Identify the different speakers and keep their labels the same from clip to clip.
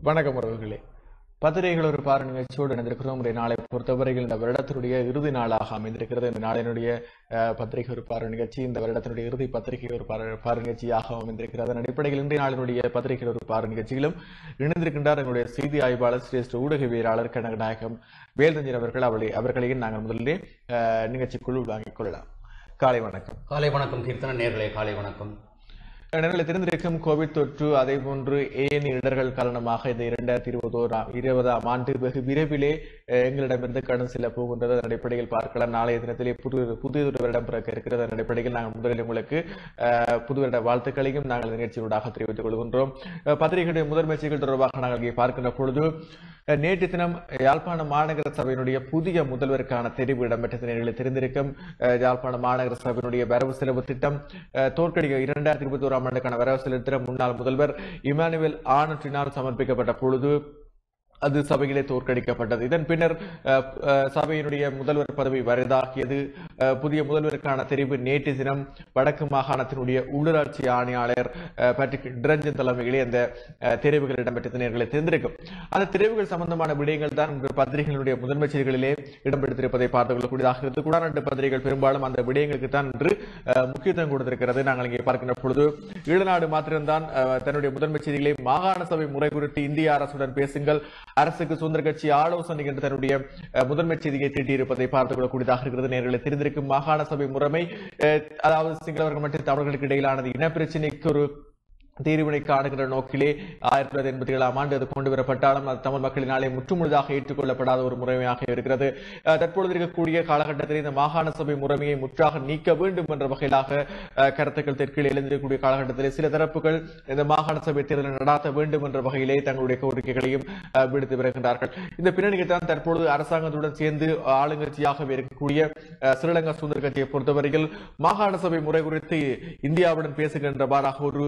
Speaker 1: வணக்கம் உறவுகளே பத்திரிகைகள் ஒரு பாரு நிகழ்ச்சியோடு இணைந்திருக்கிறோம் இன்றைய நாளை பொறுத்தவரையில் இந்த வருடத்தினுடைய இறுதி நாளாக அமைந்திருக்கிறது இந்த நாளினுடைய அஹ், பத்திரிகை ஒரு பாரு நிகழ்ச்சி இந்த வருடத்தினுடைய இறுதி பத்திரிகை ஒரு பாரு பாரு நிகழ்ச்சியாக அமைந்திருக்கிறது அதன் அடிப்படையில் இன்றைய நாளினுடைய பத்திரிகை ஒரு பாரு நிகழ்ச்சியிலும் இணைந்திருக்கின்றார் எங்களுடைய செய்தி ஆய்வாளர் சிரேஷ்ட ஊடகவியலாளர் கனகநாயகம் வேல்தஞ்சன் அவர்கள் அவளை அவர்களையும் நாங்கள் முதலிலே அஹ், நிகழ்ச்சிக்குள் வாங்கிக் கொள்ளலாம் காலை வணக்கம்
Speaker 2: காலை வணக்கம் கீர்த்தன நேர்களே காலை வணக்கம்
Speaker 1: நிலையில் தெரிந்திருக்கும் கோவிட் தொற்று அதே போன்று ஏன் இடர்கள் காரணமாக இந்த இரண்டாயிரத்தி இருபதோராம் இருபதாம் ஆண்டு வெகு விரைவிலே அஹ், எங்களிடமிருந்து கடன் செல்ல போகின்றது அதன் அடிப்படையில் பார்க்கலாம் நாளைய தினத்திலே புது புதியதொரு வருடம் பிறக்க இருக்கிறது அதன் அடிப்படையில் நாங்கள் முதலில் உங்களுக்கு அஹ், புது வருட வாழ்த்துக்களையும் நாங்கள் நிகழ்ச்சியூடாக தெரிவித்துக் கொள்கின்றோம் அஹ், பத்திரிகையுடைய முதன்மை செய்திகள் தொடர்பாக நாங்கள் இங்கே பார்க்கின்ற பொழுது அஹ், நேற்று தினம் யாழ்ப்பாண மாநகர சபையினுடைய புதிய முதல்வருக்கான தெரிவு இடம்பெற்ற நிலையில் தெரிந்திருக்கும் அஹ், யாழ்ப்பாண மாநகர சபையினுடைய வரவு செலவு திட்டம் அஹ், தோற்கடிக்க இரண்டாயிரத்தி இருபத்தி ஓராம் ஆண்டுக்கான வரவு செலவு திட்டம் முன்னாள் முதல்வர் இமானுவேல் ஆனற்றினால் சமர்ப்பிக்கப்பட்ட பொழுது அது சபையிலே தோற்கடிக்கப்பட்டது இதன் பின்னர் அஹ், அஹ், சபையினுடைய முதல்வர் பதவி வரதாகியது அஹ், புதிய முதல்வருக்கான தெரிவு நேற்று தினம் வடக்கு மாகாணத்தினுடைய உள்ளூராட்சி ஆணையாளர் அஹ், பேட்ரிக் டிரஞ்சன் தலைமையிலே அந்த அஹ், தெரிவுகள் இடம்பெற்ற நேர்களை தெரிந்திருக்கும் அந்த தெரிவுகள் சம்பந்தமான விடயங்கள் தான் இன்று பத்திரிகைகளுடைய முதன்மை செய்திகளிலே இடம்பெற்றிருப்பதை பார்த்துக் கொள்ளக்கூடியதாக இருந்து குடாநாட்டு பத்திரிகைகள் பெரும்பாலும் அந்த விடயங்களுக்கு தான் இன்று அஹ், முக்கியத்துவம் கொடுத்திருக்கிறது நாங்கள் இங்கே பார்க்கின்ற பொழுது ஈழநாடு மாத்திரம்தான் அஹ், தன்னுடைய முதன்மை செய்திகளை மாகாண சபை முறை குறித்து இந்திய அரசுடன் பேசுங்கள் அரசுக்கு சுதந்திர கட்சி ஆலோசனை என்று தன்னுடைய அஹ், முதன்மை செய்தியை தீட்டியிருப்பதை பார்த்துக் கொள்ளக்கூடியதாக இருக்கிறது நேர்களை தெரிந்திருக்கும் மாகாண சபை முறைமை அஹ், அதாவது சிங்களவர்கள் மற்றும் தமிழர்களுக்கு இடையிலானது இனப்பிரச்சினைக்கு ஒரு தீர்வினை காணுகிற நோக்கிலே ஆயிரத்தி தொள்ளாயிரத்தி எண்பத்தி ஏழாம் ஆண்டு அது கொண்டு வரப்பட்டாலும் அது தமிழ் மக்களினாலே முற்றுமுழுதாக ஏற்றுக்கொள்ளப்படாத ஒரு முறைமையாக இருக்கிறது அஹ், தற்பொழுது இருக்கக்கூடிய காலகட்டத்தில் இந்த மாகாண சபை முறைமையை முற்றாக நீக்க வேண்டும் என்ற வகையிலாக அஹ், கருத்துக்கள் தெற்கில் எழுந்திருக்கக்கூடிய காலகட்டத்தில் சில தரப்புகள் இந்த மாகாண சபை தேர்தலை நடாத்த வேண்டும் என்ற வகையிலே தங்களுடைய கோரிக்கைகளையும் அஹ், விடுத்து வருகின்றார்கள் இந்த பின்னணியில் தான் தற்பொழுது அரசாங்கத்துடன் சேர்ந்து ஆளுங்கட்சியாகவே இருக்கக்கூடிய அஹ், ஸ்ரீலங்கா சுதந்திர கட்சியை பொறுத்தவரையில் மாகாண சபை முறை குறித்து இந்தியாவுடன் பேசுகின்றவாறாக ஒரு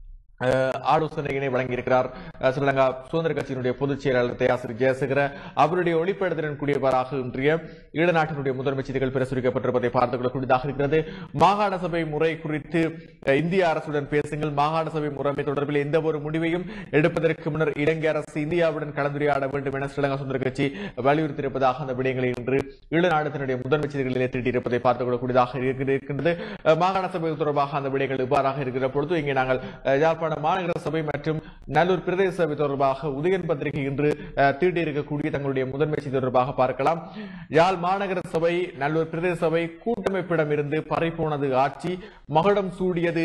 Speaker 1: அஹ், ஆலோசனையினை வழங்கியிருக்கிறார் அஹ், ஸ்ரீலங்கா சுதந்திர கட்சியினுடைய பொதுச் செயலாளர் தயாசிரி ஜெயசேகர அவருடைய ஒளிப்படத்தின் கூடியவராக இன்றைய ஈழநாட்டினுடைய முதன்மை செய்திகள் பிரசுரிக்கப்பட்டிருப்பதை பார்த்துக் கொள்ளக்கூடியதாக இருக்கிறது மாகாண சபை முறை குறித்து அஹ், இந்திய அரசுடன் பேசுங்கள் மாகாண சபை முறைமை தொடர்பில் எந்த ஒரு முடிவையும் எடுப்பதற்கு முன்னர் இலங்கை அரசு இந்தியாவுடன் கலந்துரையாட வேண்டும் என ஸ்ரீலங்கா சுதந்திர கட்சி வலியுறுத்தியிருப்பதாக அந்த விடயங்களை இன்று ஈழநாடு முதன்மை செய்திகளிலே திட்டியிருப்பதை பார்த்துக் கொள்ளக்கூடியதாக இருக்கின்றது அஹ், மாகாண சபை தொடர்பாக அந்த விடயங்கள் இவ்வாறாக இருக்கிற பொழுது இங்கே நாங்கள் அஹ், யாழ்ப்பாணம் மாநகர சபை மற்றும் நல்லூர் பிரதேச சபை தொடர்பாக உதயன் பத்திரிகை இன்று அஹ், தீட்டியிருக்கக்கூடிய தங்களுடைய முதன்மை செய்தி தொடர்பாக பார்க்கலாம் யாழ் மாநகர சபை நல்லூர் பிரதேச சபை கூட்டமைப்பிடம் இருந்து பறிபோனது ஆட்சி மகுடம் சூடியது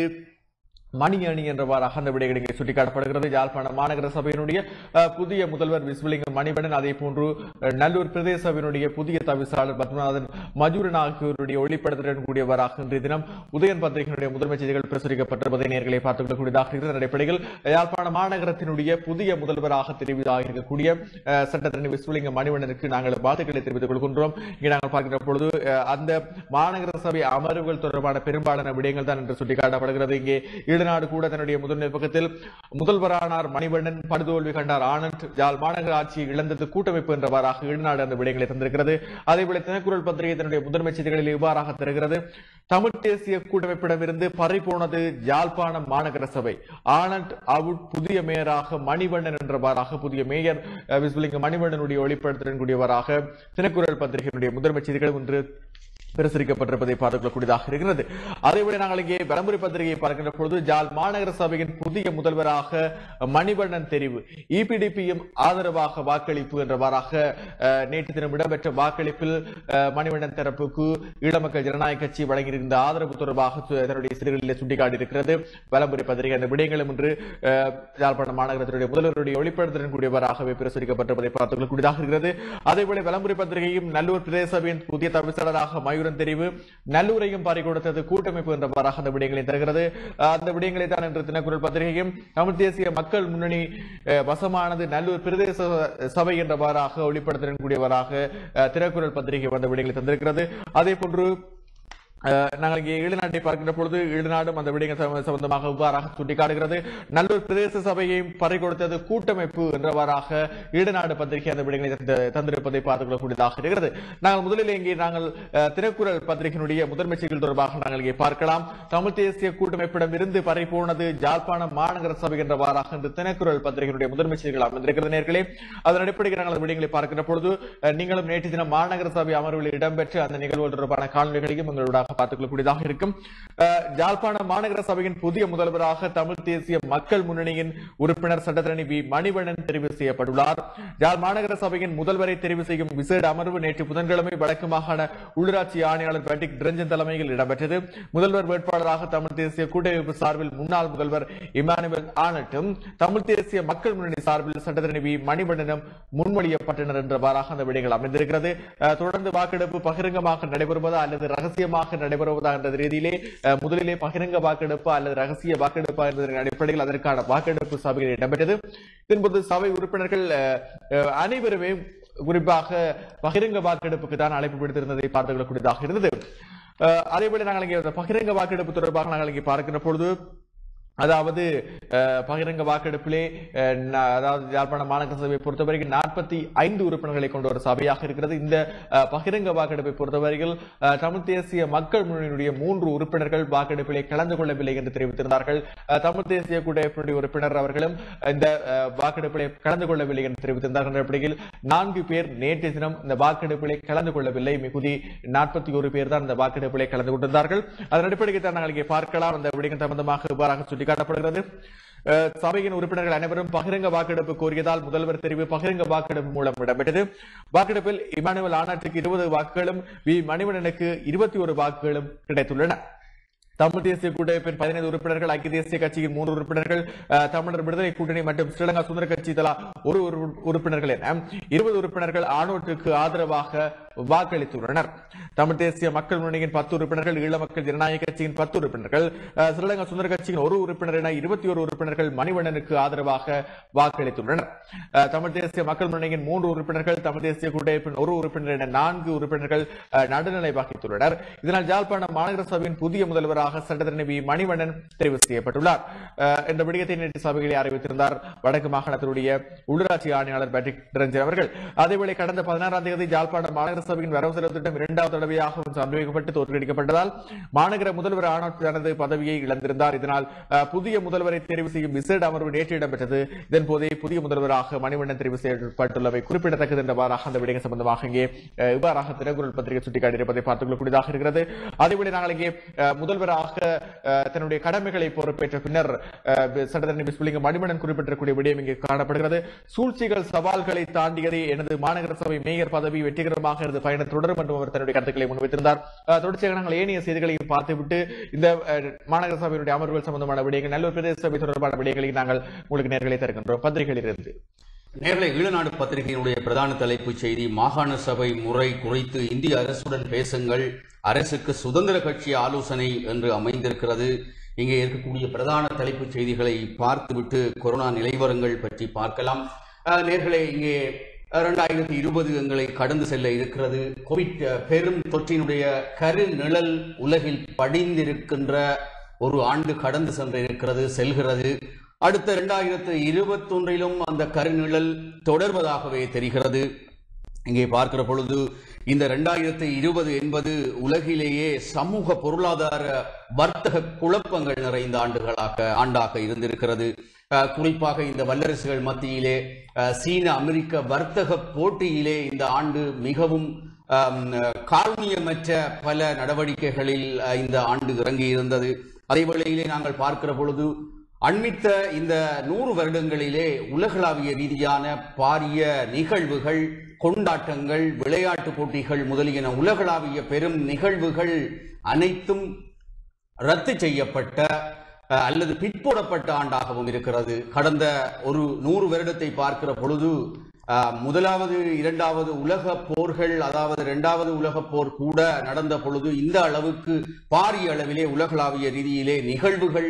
Speaker 1: மணி அணி என்றவாறாக அந்த விடைகள் இங்கே சுட்டிக்காட்டப்படுகிறது யாழ்ப்பாண மாநகர சபையினுடைய அஹ், புதிய முதல்வர் விஸ்வலிங்கம் மணிவண்ணன் அதே போன்று அஹ், நல்லூர் பிரதேச சபையினுடைய புதிய தவிசாளர் பத்மநாதன் மஜூரன் ஆகியோருடைய ஒளிப்படத்துடன் கூடியவராக இன்றைய தினம் உதயன் பத்திரிகையினுடைய முதன்மை செய்திகள் பிரசுரிக்கப்பட்டிருப்பதை நேர்களை பார்த்துக் கொள்ளக்கூடியதாக இருக்கிறது அதன் அடிப்படையில் யாழ்ப்பாண மாநகரத்தினுடைய புதிய முதல்வராக தெரிவிதாக இருக்கக்கூடிய அஹ், சட்டத்தரணி விஸ்வலிங்கம் மணிவண்ணனுக்கு நாங்கள் வாழ்த்துக்களை தெரிவித்துக் கொள்கின்றோம் இங்கே நாங்கள் பார்க்கின்ற பொழுது அஹ், அந்த மாநகர சபை அமர்வுகள் தொடர்பான பெரும்பாலான விடயங்கள் தான் என்று சுட்டிக்காட்டப்படுகிறது இங்கே ஈடுநாடு கூட தன்னுடைய முதன்மை பக்கத்தில் முதல்வரானார் மணிவண்ணன் படுதோல்வி கண்டார் ஆனந்த் யாழ் மாநகர ஆட்சியை இழந்தது கூட்டமைப்பு என்றவாறாக ஈடுநாடு அந்த விடயங்களை தந்திருக்கிறது அதேபோல தினக்குரல் பத்திரிகை தன்னுடைய முதன்மை செய்திகளில் இவ்வாறாக தருகிறது தமிழ் தேசிய கூட்டமைப்பிடமிருந்து பறிபோனது யாழ்ப்பாணம் மாநகர சபை ஆனந்த் அவுட் புதிய மேயராக மணிவண்ணன் என்றவாறாக புதிய மேயர் அஹ், விஸ்வலிங்க மணிவண்ணனுடைய ஒளிப்படத்துடன் கூடியவராக தினக்குரல் பத்திரிகையினுடைய முதன்மை செய்திகள் இன்று பிரசுரிக்கப்பட்டிருப்பதை பார்த்துக் கொள்ளக்கூடியதாக இருக்கிறது அதேபோல நாங்கள் இங்கே பெரம்புரி பத்திரிகையை பார்க்கின்ற பொழுது ஜால் மாநகர சபையின் புதிய முதல்வராக மணிவண்ணன் தெரிவு இபிடிபியும் ஆதரவாக வாக்களிப்பு என்றவாறாக அஹ், நேற்று தினம் இடம்பெற்ற வாக்களிப்பில் அஹ், மணிவண்ணன் தரப்புக்கு ஈழமக்கள் ஜனநாயக கட்சி வழங்கியிருந்த ஆதரவு தொடர்பாக சு- தன்னுடைய சிறுகளில் சுட்டிக்காட்டியிருக்கிறது பெரம்புரி பத்திரிகை அந்த விடயங்களும் இன்று அஹ், யாழ்ப்பாணம் மாநகரத்தினுடைய முதல்வருடைய ஒளிப்படத்துடன் கூடியவராகவே பிரசுரிக்கப்பட்டிருப்பதை பார்த்துக் கொள்ளக்கூடியதாக இருக்கிறது அதேபோல விளம்பரி பத்திரிகையும் நல்லூர் பிரதேச சபையின் புதிய தவிசாளராக மயூரன் தெரிவு நல்லூரையும் பாரி கொடுத்தது கூட்டமைப்பு என்றவாறாக அந்த விடயங்களை தருகிறது அஹ் அந்த விடயங்களை தான் இன்று தினக்குரல் பத்திரிகையும் தமிழ் தேசிய மக்கள் முன்னணி அஹ், வசமானது நல்லூர் பிரதேச சபை என்றவாறாக ஒளிப்படத்துடன் கூடியவராக அஹ், தினக்குரல் பத்திரிகை வந்த விடயங்களை தந்திருக்கிறது அதே போன்று அஹ், நாங்கள் இங்கே ஈழநாட்டை பார்க்கின்ற பொழுது ஈழநாடும் அந்த விடயங்கள் சம்ப- சம்பந்தமாக இவ்வாறாக சுட்டிக்காட்டுகிறது நல்லூர் பிரதேச சபையையும் பறிகொடுத்தது கூட்டமைப்பு என்றவாறாக ஈழநாடு பத்திரிகை அந்த விடயங்களை தந்து- தந்திருப்பதை பார்த்துக் கொள்ளக்கூடியதாக இருக்கிறது நாங்கள் முதலில் இங்கே நாங்கள் அஹ், திருக்குறள் பத்திரிகையினுடைய முதன்மை செய்திகள் தொடர்பாக நாங்கள் இங்கே பார்க்கலாம் தமிழ் தேசிய கூட்டமைப்பிடம் இருந்து பறி போனது ஜாழ்ப்பாணம் மாநகர சபை என்றவாறாக இந்த தினக்குறள் பத்திரிகையினுடைய முதன்மை செய்திகள் அமைந்திருக்கிறது நேர்களே அதன் அடிப்படையில் நாங்கள் அந்த விடயங்களை பார்க்கின்ற பொழுது அஹ், நீங்களும் நேற்று தினம் மாநகர சபை அமர்வில் இடம்பெற்று அந்த நிகழ்வு தொடர்பான காணொலிகளையும் எங்களோட பார்த்துக் கொள்ளக்கூடியதாக இருக்கும் அஹ், யாழ்ப்பாணம் மாநகர சபையின் புதிய முதல்வராக தமிழ் தேசிய மக்கள் முன்னணியின் உறுப்பினர் சட்டத்தரணி வி மணிவண்ணன் தெரிவு செய்யப்பட்டுள்ளார் யாழ் மாநகர சபையின் முதல்வரை தெரிவு செய்யும் விசேட அமர்வு நேற்று புதன்கிழமை வடக்கு மாகாண உள்ளாட்சி ஆணையாளர் பேட்டிக் ரஞ்சன் தலைமையில் இடம்பெற்றது முதல்வர் வேட்பாளராக தமிழ் தேசிய கூட்டமைப்பு சார்பில் முன்னாள் முதல்வர் இமானுவேல் ஆனட்டும் தமிழ் தேசிய மக்கள் முன்னணி சார்பில் சட்டத்தரணி வி மணிவண்ணனும் முன்மொழியப்பட்டனர் என்றவாறாக அந்த விடயங்கள் அமைந்திருக்கிறது அஹ், தொடர்ந்து வாக்கெடுப்பு பகிரங்கமாக நடைபெறுவதா அல்லது ரகசியமாக நடைபெறுவதா என்ற ரீதியிலே அஹ், முதலிலே பகிரங்க வாக்கெடுப்பு அல்லது ரகசிய வாக்கெடுப்பா என்பதன் அடிப்படையில் அதற்கான வாக்கெடுப்பு சபையில் இடம்பெற்றது இதன்போது சபை உறுப்பினர்கள் அஹ், அஹ், அனைவருமே குறிப்பாக பகிரங்க வாக்கெடுப்புக்கு தான் அழைப்பு விடுத்திருந்ததை பார்த்துக் கொள்ளக்கூடியதாக இருந்தது அஹ், அதேபோல நாங்கள் இங்கே இந்த பகிரங்க வாக்கெடுப்பு தொடர்பாக நாங்கள் இங்கே பார்க்கின்ற பொழுது அதாவது அஹ், பகிரங்க வாக்கெடுப்பிலே அஹ், ந- அதாவது யாழ்ப்பாணம் மாநகர சபையை பொறுத்தவரைக்கும் நாற்பத்தி ஐந்து உறுப்பினர்களை கொண்ட ஒரு சபையாக இருக்கிறது இந்த அஹ், பகிரங்க வாக்கெடுப்பை பொறுத்தவரையில் அஹ், தமிழ் தேசிய மக்கள் முன்னணியுடைய மூன்று உறுப்பினர்கள் வாக்கெடுப்பிலே கலந்து கொள்ளவில்லை என்று தெரிவித்திருந்தார்கள் அஹ், தமிழ் தேசிய கூட்டமைப்பினுடைய உறுப்பினர் அவர்களும் இந்த அஹ், வாக்கெடுப்பிலே கலந்து கொள்ளவில்லை என்று தெரிவித்திருந்தார்கள் என்ற அடிப்படையில் நான்கு பேர் நேற்று தினம் இந்த வாக்கெடுப்பிலே கலந்து கொள்ளவில்லை மிகுதி நாற்பத்தி ஒரு பேர் தான் இந்த வாக்கெடுப்பிலே கலந்து கொண்டிருந்தார்கள் அதன் அடிப்படையில் தான் நாங்கள் இங்கே பார்க்கலாம் அந்த விடயங்கள் சம்பந்தமாக இவ்வாறாக சுட்டிக்காட்டப்படுகிறது அஹ், சபையின் உறுப்பினர்கள் அனைவரும் பகிரங்க வாக்கெடுப்பு கோரியதால் முதல்வர் தெரிவு பகிரங்க வாக்கெடுப்பு மூலம் இடம்பெற்றது வாக்கெடுப்பில் இமானுவல் ஆனாட்டுக்கு இருபது வாக்குகளும் வி மணிவண்ணனுக்கு இருபத்தி ஒரு வாக்குகளும் கிடைத்துள்ளன தமிழ் தேசிய கூட்டமைப்பின் பதினைந்து உறுப்பினர்கள் ஐக்கிய தேசிய கட்சியின் மூன்று உறுப்பினர்கள் அஹ், தமிழர் விடுதலை கூட்டணி மற்றும் ஸ்ரீலங்கா சுதந்திர கட்சி தலா ஒரு உறு- உறுப்பினர்கள் என இருபது உறுப்பினர்கள் ஆணோட்டுக்கு ஆதரவாக வாக்களித்துள்ளனர் தமிழ் தேசிய மக்கள் முன்னணியின் பத்து உறுப்பினர்கள் ஈழ மக்கள் ஜனநாயக கட்சியின் பத்து உறுப்பினர்கள் அஹ், ஸ்ரீலங்கா சுதந்திர கட்சியின் ஒரு உறுப்பினர் என இருபத்தி ஒரு உறுப்பினர்கள் மணிவண்ணனுக்கு ஆதரவாக வாக்களித்துள்ளனர் அஹ், தமிழ் தேசிய மக்கள் முன்னணியின் மூன்று உறுப்பினர்கள் தமிழ் தேசிய கூட்டமைப்பின் ஒரு உறுப்பினர் என நான்கு உறுப்பினர்கள் அஹ், நடுநிலை வகித்துள்ளனர் இதனால் யாழ்ப்பாணம் மாநகர சபையின் புதிய முதல்வராக சட்டத்தரணி வி மணிவண்ணன் தெரிவு செய்யப்பட்டுள்ளார் அஹ், என்ற விடயத்தை நேற்று சபையிலே அறிவித்திருந்தார் வடக்கு மாகாணத்தினுடைய உள்ளூராட்சி ஆணையாளர் பேட்ரிக் நிரஞ்சன் அவர்கள் அதேவேளை கடந்த பதினாறாம் தேதி யாழ்ப்பாணம் மாநகர சபையின் வரவு செலவு திட்டம் இரண்டாவது தடவையாக சமர்ப்பிக்கப்பட்டு தோற்கடிக்கப்பட்டதால் மாநகர முதல்வர் ஆனோட் தனது பதவியை இழந்திருந்தார் இதனால் அஹ், புதிய முதல்வரை தெரிவு செய்யும் விசேட அமர்வு நேற்று இடம்பெற்றது இதன் போதே புதிய முதல்வராக மணிவண்ணன் தெரிவு செய்யப்பட்டுள்ளவை குறிப்பிடத்தக்கது என்றவாறாக அந்த விடயம் சம்பந்தமாக இங்கே அஹ், இவ்வாறாக தினக்குரல் பத்திரிகை சுட்டிக்காட்டியிருப்பதை பார்த்துக் கொள்ளக்கூடியதாக இருக்கிறது அதேவேளை நாங்கள் இங்கே அஹ், முதல்வராக அஹ், தன்னுடைய கடமைகளை பொறுப்பேற்ற பின்னர் அஹ், சட்டத்தரணி விஸ்வலிங்க மணிவண்ணன் குறிப்பிட்டிருக்கூடிய விடயம் இங்கே காணப்படுகிறது சூழ்ச்சிகள் சவால்களை தாண்டியதே எனது மாநகர சபை மேயர் பதவி வெற்றிகரமாக எனது பயணம் தொடரும் என்றும் அவர் தன்னுடைய கருத்துக்களை முன்வைத்திருந்தார் அஹ், தொடர்ச்சியாக நாங்கள் ஏனைய செய்திகளையும் பார்த்துவிட்டு இந்த அஹ், மாநகர சபையினுடைய அமர்வுகள் சம்பந்தமான விடயங்கள் நல்லூர் பிரதேச சபை தொடர்பான விடயங்களை நாங்கள் உங்களுக்கு நேர்களை தருகின்றோம் பத்திரிகைகளிலிருந்து
Speaker 2: நேர்களை ஈழநாடு பத்திரிகையினுடைய பிரதான தலைப்புச் செய்தி மாகாண சபை முறை குறித்து இந்திய அரசுடன் பேசுங்கள் அரசுக்கு சுதந்திர கட்சி ஆலோசனை என்று அமைந்திருக்கிறது இங்கே இருக்கக்கூடிய பிரதான தலைப்புச் செய்திகளை பார்த்துவிட்டு கொரோனா நிலைவரங்கள் பற்றி பார்க்கலாம் அஹ், நேர்களே இங்கே இரண்டாயிரத்தி இருபது எங்களை கடந்து செல்ல இருக்கிறது கோவிட் அஹ், பெரும் தொற்றினுடைய கருநிழல் உலகில் படிந்திருக்கின்ற ஒரு ஆண்டு கடந்து சென்றிருக்கிறது செல்கிறது அடுத்த இரண்டாயிரத்து இருபத்தொன்றிலும் அந்த கருநிழல் தொடர்வதாகவே தெரிகிறது இங்கே பார்க்கிற பொழுது இந்த இரண்டாயிரத்தி இருபது என்பது உலகிலேயே சமூக பொருளாதார வர்த்தக குழப்பங்கள் நிறைந்த ஆண்டுகளாக ஆண்டாக இருந்திருக்கிறது அஹ், குறிப்பாக இந்த வல்லரசுகள் மத்தியிலே அஹ், சீன அமெரிக்க வர்த்தக போட்டியிலே இந்த ஆண்டு மிகவும் ஆம், காரணியமற்ற பல நடவடிக்கைகளில் அஹ், இந்த ஆண்டு இறங்கி இருந்தது அதே வேளையிலே நாங்கள் பார்க்கிற பொழுது அண்மித்த இந்த நூறு வருடங்களிலே உலகளாவிய ரீதியான பாரிய நிகழ்வுகள் கொண்டாட்டங்கள் விளையாட்டு போட்டிகள் முதலியன உலகளாவிய பெரும் நிகழ்வுகள் அனைத்தும் ரத்து செய்யப்பட்ட அஹ், அல்லது பிற்போடப்பட்ட ஆண்டாகவும் இருக்கிறது கடந்த ஒரு நூறு வருடத்தை பார்க்கிற பொழுது அஹ், முதலாவது இரண்டாவது உலக போர்கள் அதாவது இரண்டாவது உலக போர் கூட நடந்த பொழுது இந்த அளவுக்கு பாரிய அளவிலே உலகளாவிய ரீதியிலே நிகழ்வுகள்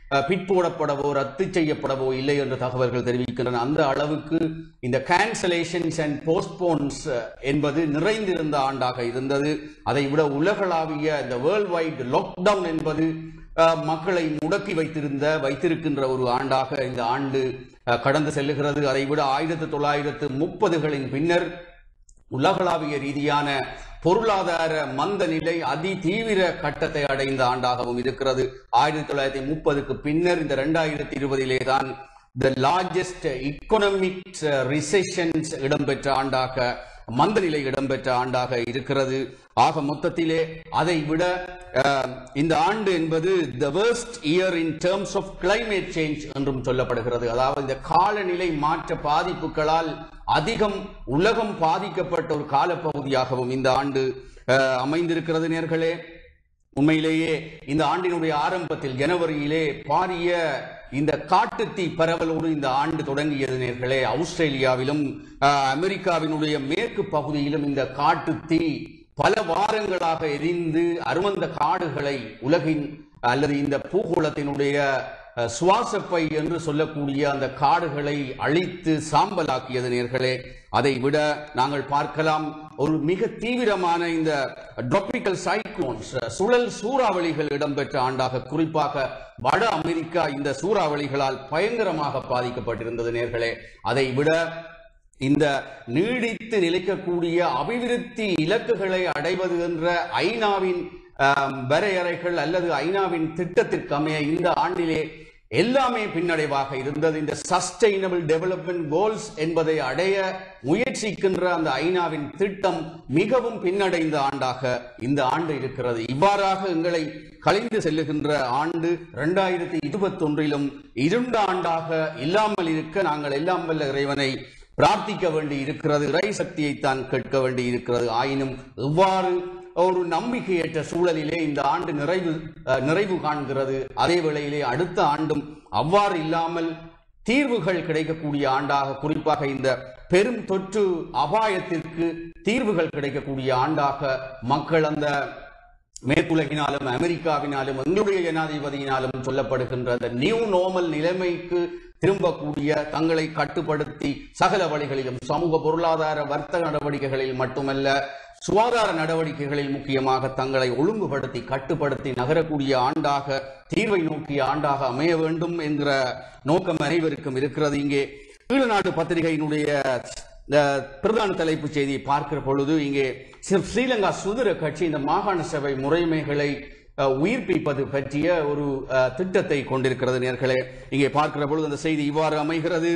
Speaker 2: அஹ், பிற்போடப்படவோ ரத்து செய்யப்படவோ இல்லை என்று தகவல்கள் தெரிவிக்கின்றன அந்த அளவுக்கு இந்த கேன்சலேஷன்ஸ் அண்ட் போஸ்ட்போன்ஸ் என்பது நிறைந்திருந்த ஆண்டாக இருந்தது அதை விட உலகளாவிய இந்த வேர்ல்ட் வைட் லாக்டவுன் என்பது அஹ், மக்களை முடக்கி வைத்திருந்த வைத்திருக்கின்ற ஒரு ஆண்டாக இந்த ஆண்டு அஹ், கடந்து செல்லுகிறது அதை விட ஆயிரத்தி தொள்ளாயிரத்து முப்பதுகளின் பின்னர் உலகளாவிய ரீதியான பொருளாதார மந்த நிலை அதி தீவிர கட்டத்தை அடைந்த ஆண்டாகவும் இருக்கிறது ஆயிரத்தி தொள்ளாயிரத்தி முப்பதுக்கு பின்னர் இந்த இரண்டாயிரத்தி இருபதிலே தான் த லார்ஜஸ்ட் இக்கனாமிக் ரிசெஷன்ஸ் இடம்பெற்ற ஆண்டாக மந்த நிலை இடம்பெற்ற ஆண்டாக இருக்கிறது ஆக மொத்தத்திலே அதை விட அஹ், இந்த ஆண்டு என்பது the worst year in terms of climate change என்றும் சொல்லப்படுகிறது அதாவது இந்த காலநிலை மாற்ற பாதிப்புகளால் அதிகம் உலகம் பாதிக்கப்பட்ட ஒரு காலப்பகுதியாகவும் இந்த ஆண்டு அஹ், அமைந்திருக்கிறது நேர்களே உண்மையிலேயே இந்த ஆண்டினுடைய ஆரம்பத்தில் ஜனவரியிலே பாரிய இந்த காட்டுத்தீ பரவலோடு இந்த ஆண்டு தொடங்கியது நேர்களே ஆஸ்திரேலியாவிலும் அஹ், அமெரிக்காவினுடைய மேற்கு பகுதியிலும் இந்த காட்டுத்தீ பல வாரங்களாக எரிந்து அருமந்த காடுகளை உலகின் அல்லது இந்த பூகோளத்தினுடைய அஹ், சுவாசப்பை என்று சொல்லக்கூடிய அந்த காடுகளை அழித்து சாம்பலாக்கியது நேர்களே அதை விட நாங்கள் பார்க்கலாம் ஒரு மிக தீவிரமான இந்த ட்ராபிக்கல் சைக்ளோன்ஸ் சுழல் சூறாவளிகள் இடம்பெற்ற ஆண்டாக குறிப்பாக வட அமெரிக்கா இந்த சூறாவளிகளால் பயங்கரமாக பாதிக்கப்பட்டிருந்தது நேர்களே அதை விட இந்த நீடித்து நிலைக்கக்கூடிய அபிவிருத்தி இலக்குகளை அடைவது என்ற ஐநாவின் ஆம், வரையறைகள் அல்லது ஐநாவின் திட்டத்திற்கு அமைய இந்த ஆண்டிலே எல்லாமே பின்னடைவாக இருந்தது இந்த சஸ்டைனபிள் டெவலப்மெண்ட் கோல்ஸ் என்பதை அடைய முயற்சிக்கின்ற அந்த ஐநாவின் திட்டம் மிகவும் பின்னடைந்த ஆண்டாக இந்த ஆண்டு இருக்கிறது இவ்வாறாக எங்களை கலைந்து செல்லுகின்ற ஆண்டு இரண்டாயிரத்தி இருபத்தி ஒன்றிலும் இருண்ட ஆண்டாக இல்லாமல் இருக்க நாங்கள் எல்லாம் வல்ல இறைவனை பிரார்த்திக்க வேண்டி இருக்கிறது இறை சக்தியை தான் கேட்க வேண்டி இருக்கிறது ஆயினும் எவ்வாறு ஒரு நம்பிக்கையற்ற சூழலிலே இந்த ஆண்டு நிறைவு அஹ், நிறைவு காண்கிறது அதே வேளையிலே அடுத்த ஆண்டும் அவ்வாறு இல்லாமல் தீர்வுகள் கிடைக்கக்கூடிய ஆண்டாக குறிப்பாக இந்த பெரும் தொற்று அபாயத்திற்கு தீர்வுகள் கிடைக்கக்கூடிய ஆண்டாக மக்கள் அந்த மேற்குலகினாலும் அமெரிக்காவினாலும் எங்களுடைய ஜனாதிபதியினாலும் சொல்லப்படுகின்ற அந்த நியூ நார்மல் நிலைமைக்கு திரும்பக்கூடிய தங்களை கட்டுப்படுத்தி சகல வழிகளிலும் சமூக பொருளாதார வர்த்தக நடவடிக்கைகளில் மட்டுமல்ல சுகாதார நடவடிக்கைகளில் முக்கியமாக தங்களை ஒழுங்குபடுத்தி கட்டுப்படுத்தி நகரக்கூடிய ஆண்டாக தீர்வை நோக்கிய ஆண்டாக அமைய வேண்டும் என்கிற நோக்கம் அனைவருக்கும் இருக்கிறது இங்கே ஈழநாடு பத்திரிகையினுடைய இந்த பிரதான தலைப்புச் செய்தியை பார்க்கிற பொழுது இங்கே ஸ்ரீ- ஸ்ரீலங்கா சுதந்திர கட்சி இந்த மாகாண சபை முறைமைகளை அஹ், உயிர்ப்பிப்பது பற்றிய ஒரு அஹ், திட்டத்தை கொண்டிருக்கிறது நேர்களே இங்கே பார்க்கிற பொழுது அந்த செய்தி இவ்வாறு அமைகிறது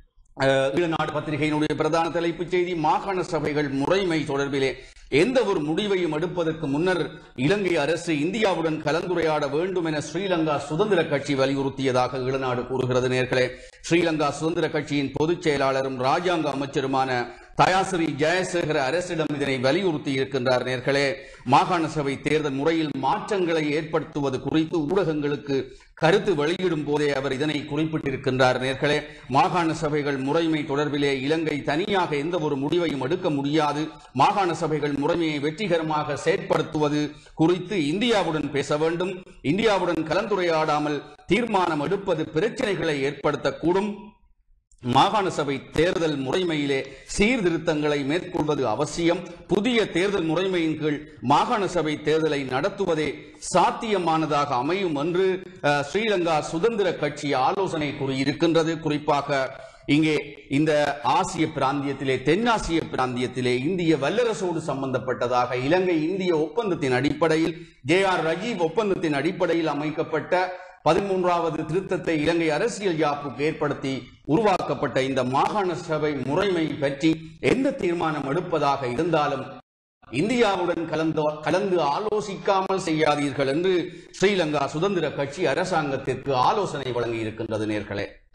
Speaker 2: அஹ், ஈழநாடு பத்திரிகையினுடைய பிரதான தலைப்புச் செய்தி மாகாண சபைகள் முறைமை தொடர்பிலே எந்த ஒரு முடிவையும் எடுப்பதற்கு முன்னர் இலங்கை அரசு இந்தியாவுடன் கலந்துரையாட வேண்டும் என ஸ்ரீலங்கா சுதந்திர கட்சி வலியுறுத்தியதாக ஈழநாடு கூறுகிறது நேர்களே ஸ்ரீலங்கா சுதந்திர கட்சியின் பொதுச் செயலாளரும் ராஜாங்க அமைச்சருமான தயாசிரி ஜெயசேகர அரசிடம் இதனை வலியுறுத்தி இருக்கின்றார் நேர்களே மாகாண சபை தேர்தல் முறையில் மாற்றங்களை ஏற்படுத்துவது குறித்து ஊடகங்களுக்கு கருத்து வெளியிடும் போதே அவர் இதனை குறிப்பிட்டிருக்கின்றார் நேர்களே மாகாண சபைகள் முறைமை தொடர்பிலே இலங்கை தனியாக எந்த ஒரு முடிவையும் எடுக்க முடியாது மாகாண சபைகள் முறைமையை வெற்றிகரமாக செயற்படுத்துவது குறித்து இந்தியாவுடன் பேச வேண்டும் இந்தியாவுடன் கலந்துரையாடாமல் தீர்மானம் எடுப்பது பிரச்சனைகளை ஏற்படுத்தக்கூடும் மாகாண சபை தேர்தல் முறைமையிலே சீர்திருத்தங்களை மேற்கொள்வது அவசியம் புதிய தேர்தல் முறைமையின் கீழ் மாகாண சபை தேர்தலை நடத்துவதே சாத்தியமானதாக அமையும் என்று அஹ், ஸ்ரீலங்கா சுதந்திர கட்சி ஆலோசனை கூறியிருக்கின்றது குறிப்பாக இங்கே இந்த ஆசிய பிராந்தியத்திலே தென்னாசிய பிராந்தியத்திலே இந்திய வல்லரசோடு சம்பந்தப்பட்டதாக இலங்கை இந்திய ஒப்பந்தத்தின் அடிப்படையில் ஜே ஆர் ரஜீவ் ஒப்பந்தத்தின் அடிப்படையில் அமைக்கப்பட்ட பதிமூன்றாவது திருத்தத்தை இலங்கை அரசியல் யாப்புக்கு ஏற்படுத்தி உருவாக்கப்பட்ட இந்த மாகாண சபை முறைமை பற்றி எந்த தீர்மானம் எடுப்பதாக இருந்தாலும் இந்தியாவுடன் கலந்து கலந்து ஆலோசிக்காமல் செய்யாதீர்கள் என்று ஸ்ரீலங்கா சுதந்திர கட்சி அரசாங்கத்திற்கு ஆலோசனை வழங்கி இருக்கின்றது நேர்களே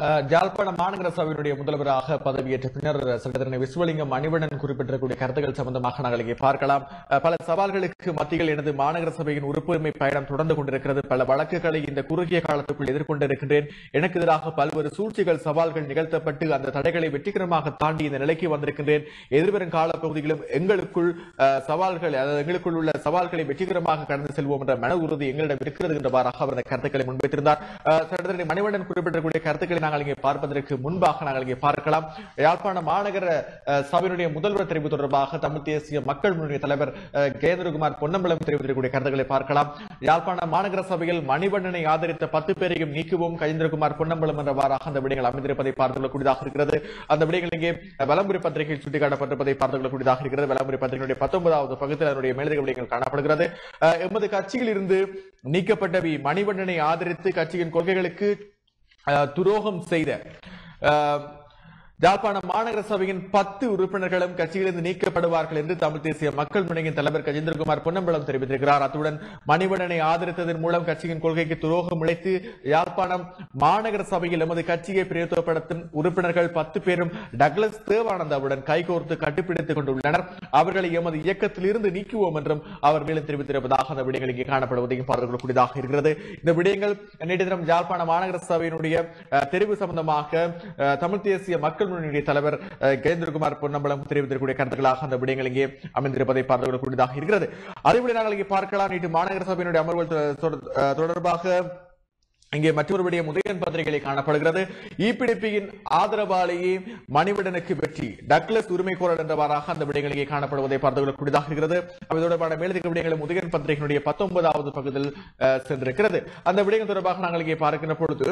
Speaker 1: அஹ், ஜாழ்ப்பாண மாநகர சபையினுடைய முதல்வராக பதவியேற்ற பின்னர் சட்டத்திரணி விஸ்வலிங்கம் மணிவண்ணன் குறிப்பிட்டிருக்கக்கூடிய கருத்துக்கள் சம்பந்தமாக நாங்கள் இங்கே பார்க்கலாம் அஹ், பல சவால்களுக்கு மத்தியில் எனது மாநகர சபையின் உறுப்புரிமை பயணம் தொடர்ந்து கொண்டிருக்கிறது பல வழக்குகளை இந்த குறுகிய காலத்துக்குள் எதிர்கொண்டிருக்கின்றேன் எனக்கு எதிராக பல்வேறு சூழ்ச்சிகள் சவால்கள் நிகழ்த்தப்பட்டு அந்த தடைகளை வெற்றிகரமாக தாண்டி இந்த நிலைக்கு வந்திருக்கின்றேன் எதிர்வரும் காலப்பகுதியிலும் எங்களுக்குள் அஹ், சவால்கள் அதாவது எங்களுக்குள் உள்ள சவால்களை வெற்றிகரமாக கடந்து செல்வோம் என்ற மன உறுதி எங்களிடம் இருக்கிறது என்றவாறாக அவர் அந்த கருத்துக்களை முன்வைத்திருந்தார் அஹ், சட்டத்திரணி மணிவண்ணன் குறிப்பிட்டிருக்கக்கூடிய கருத்துக்களை நாங்கள் இங்கே பார்ப்பதற்கு முன்பாக நாங்கள் இங்கே பார்க்கலாம் யாழ்ப்பாண மாநகர அஹ், சபையினுடைய முதல்வர் தெரிவு தொடர்பாக தமிழ் தேசிய மக்கள் முன்னணி தலைவர் அஹ், கேந்திரகுமார் பொன்னம்பலம் தெரிவித்திருக்கக்கூடிய கருத்துக்களை பார்க்கலாம் யாழ்ப்பாண மாநகர சபையில் மணிவண்ணனை ஆதரித்த பத்து பேரையும் நீக்குவோம் கஜேந்திரகுமார் பொன்னம்பலம் என்றவாறாக அந்த விடயங்கள் அமைந்திருப்பதை பார்த்துக் கொள்ளக்கூடியதாக இருக்கிறது அந்த விடயங்கள் இங்கே வலம்புரி பத்திரிகையில் சுட்டிக்காட்டப்பட்டிருப்பதை பார்த்துக் கொள்ளக்கூடியதாக இருக்கிறது வலம்புரி பத்திரிகையுடைய பத்தொன்பதாவது பக்கத்தில் அதனுடைய மேலதிக விடயங்கள் காணப்படுகிறது அஹ், எமது கட்சியில் இருந்து நீக்கப்பட்ட வி மணிவண்ணனை ஆதரித்து கட்சியின் கொள்கைகளுக்கு அஹ், துரோகம் செய்த அஹ், யாழ்ப்பாண மாநகர சபையின் பத்து உறுப்பினர்களும் கட்சியிலிருந்து நீக்கப்படுவார்கள் என்று தமிழ் தேசிய மக்கள் முன்னணியின் தலைவர் கஜேந்திரகுமார் பொன்னம்பலம் தெரிவித்திருக்கிறார் அத்துடன் மணிவண்ணனை ஆதரித்ததன் மூலம் கட்சியின் கொள்கைக்கு துரோகம் இழைத்து யாழ்ப்பாணம் மாநகர சபையில் எமது கட்சியை பிரயோகப்படுத்தும் உறுப்பினர்கள் பத்து பேரும் டக்ளஸ் தேவானந்தாவுடன் கைகோர்த்து கட்டுப்பிடித்துக் கொண்டுள்ளனர் அவர்களை எமது இயக்கத்தில் இருந்து நீக்குவோம் என்றும் அவர் மேலும் தெரிவித்திருப்பதாக அந்த விடயங்கள் இங்கே காணப்படுவதையும் பார்த்துக் கொள்ளக்கூடியதாக இருக்கிறது இந்த விடயங்கள் நேற்று தினம் யாழ்ப்பாண மாநகர சபையினுடைய அஹ், தெரிவு சம்பந்தமாக அஹ், தமிழ் தேசிய மக்கள் முன்னணியுடைய தலைவர் அஹ், கஜேந்திரகுமார் பொன்னம்பலம் தெரிவித்திருக்கக்கூடிய கருத்துக்களாக அந்த விடயங்கள் இங்கே அமைந்திருப்பதை பார்த்துக் கொள்ளக்கூடியதாக இருக்கிறது அதேபடி நாங்கள் இங்கே பார்க்கலாம் நேற்று மாநகர சபையினுடைய அமர்வுகள் தொ- தொட- அஹ், தொடர்பாக இங்கே மற்றொரு விடயம் உதயன் பத்திரிகையிலே காணப்படுகிறது இபிடிபியின் ஆதரவாலேயே மணிவடனுக்கு வெற்றி டக்ளஸ் உரிமை கோரல் என்றவாறாக அந்த விடயங்கள் இங்கே காணப்படுவதை பார்த்துக் கொள்ளக்கூடியதாக இருக்கிறது அவை தொடர்பான மேலதிக விடயங்களும் உதயன் பத்திரிகையினுடைய பத்தொன்பதாவது பகுதியில் அஹ், சென்றிருக்கிறது அந்த விடயங்கள் தொடர்பாக நாங்கள் இங்கே பார்க்கின்ற பொழுது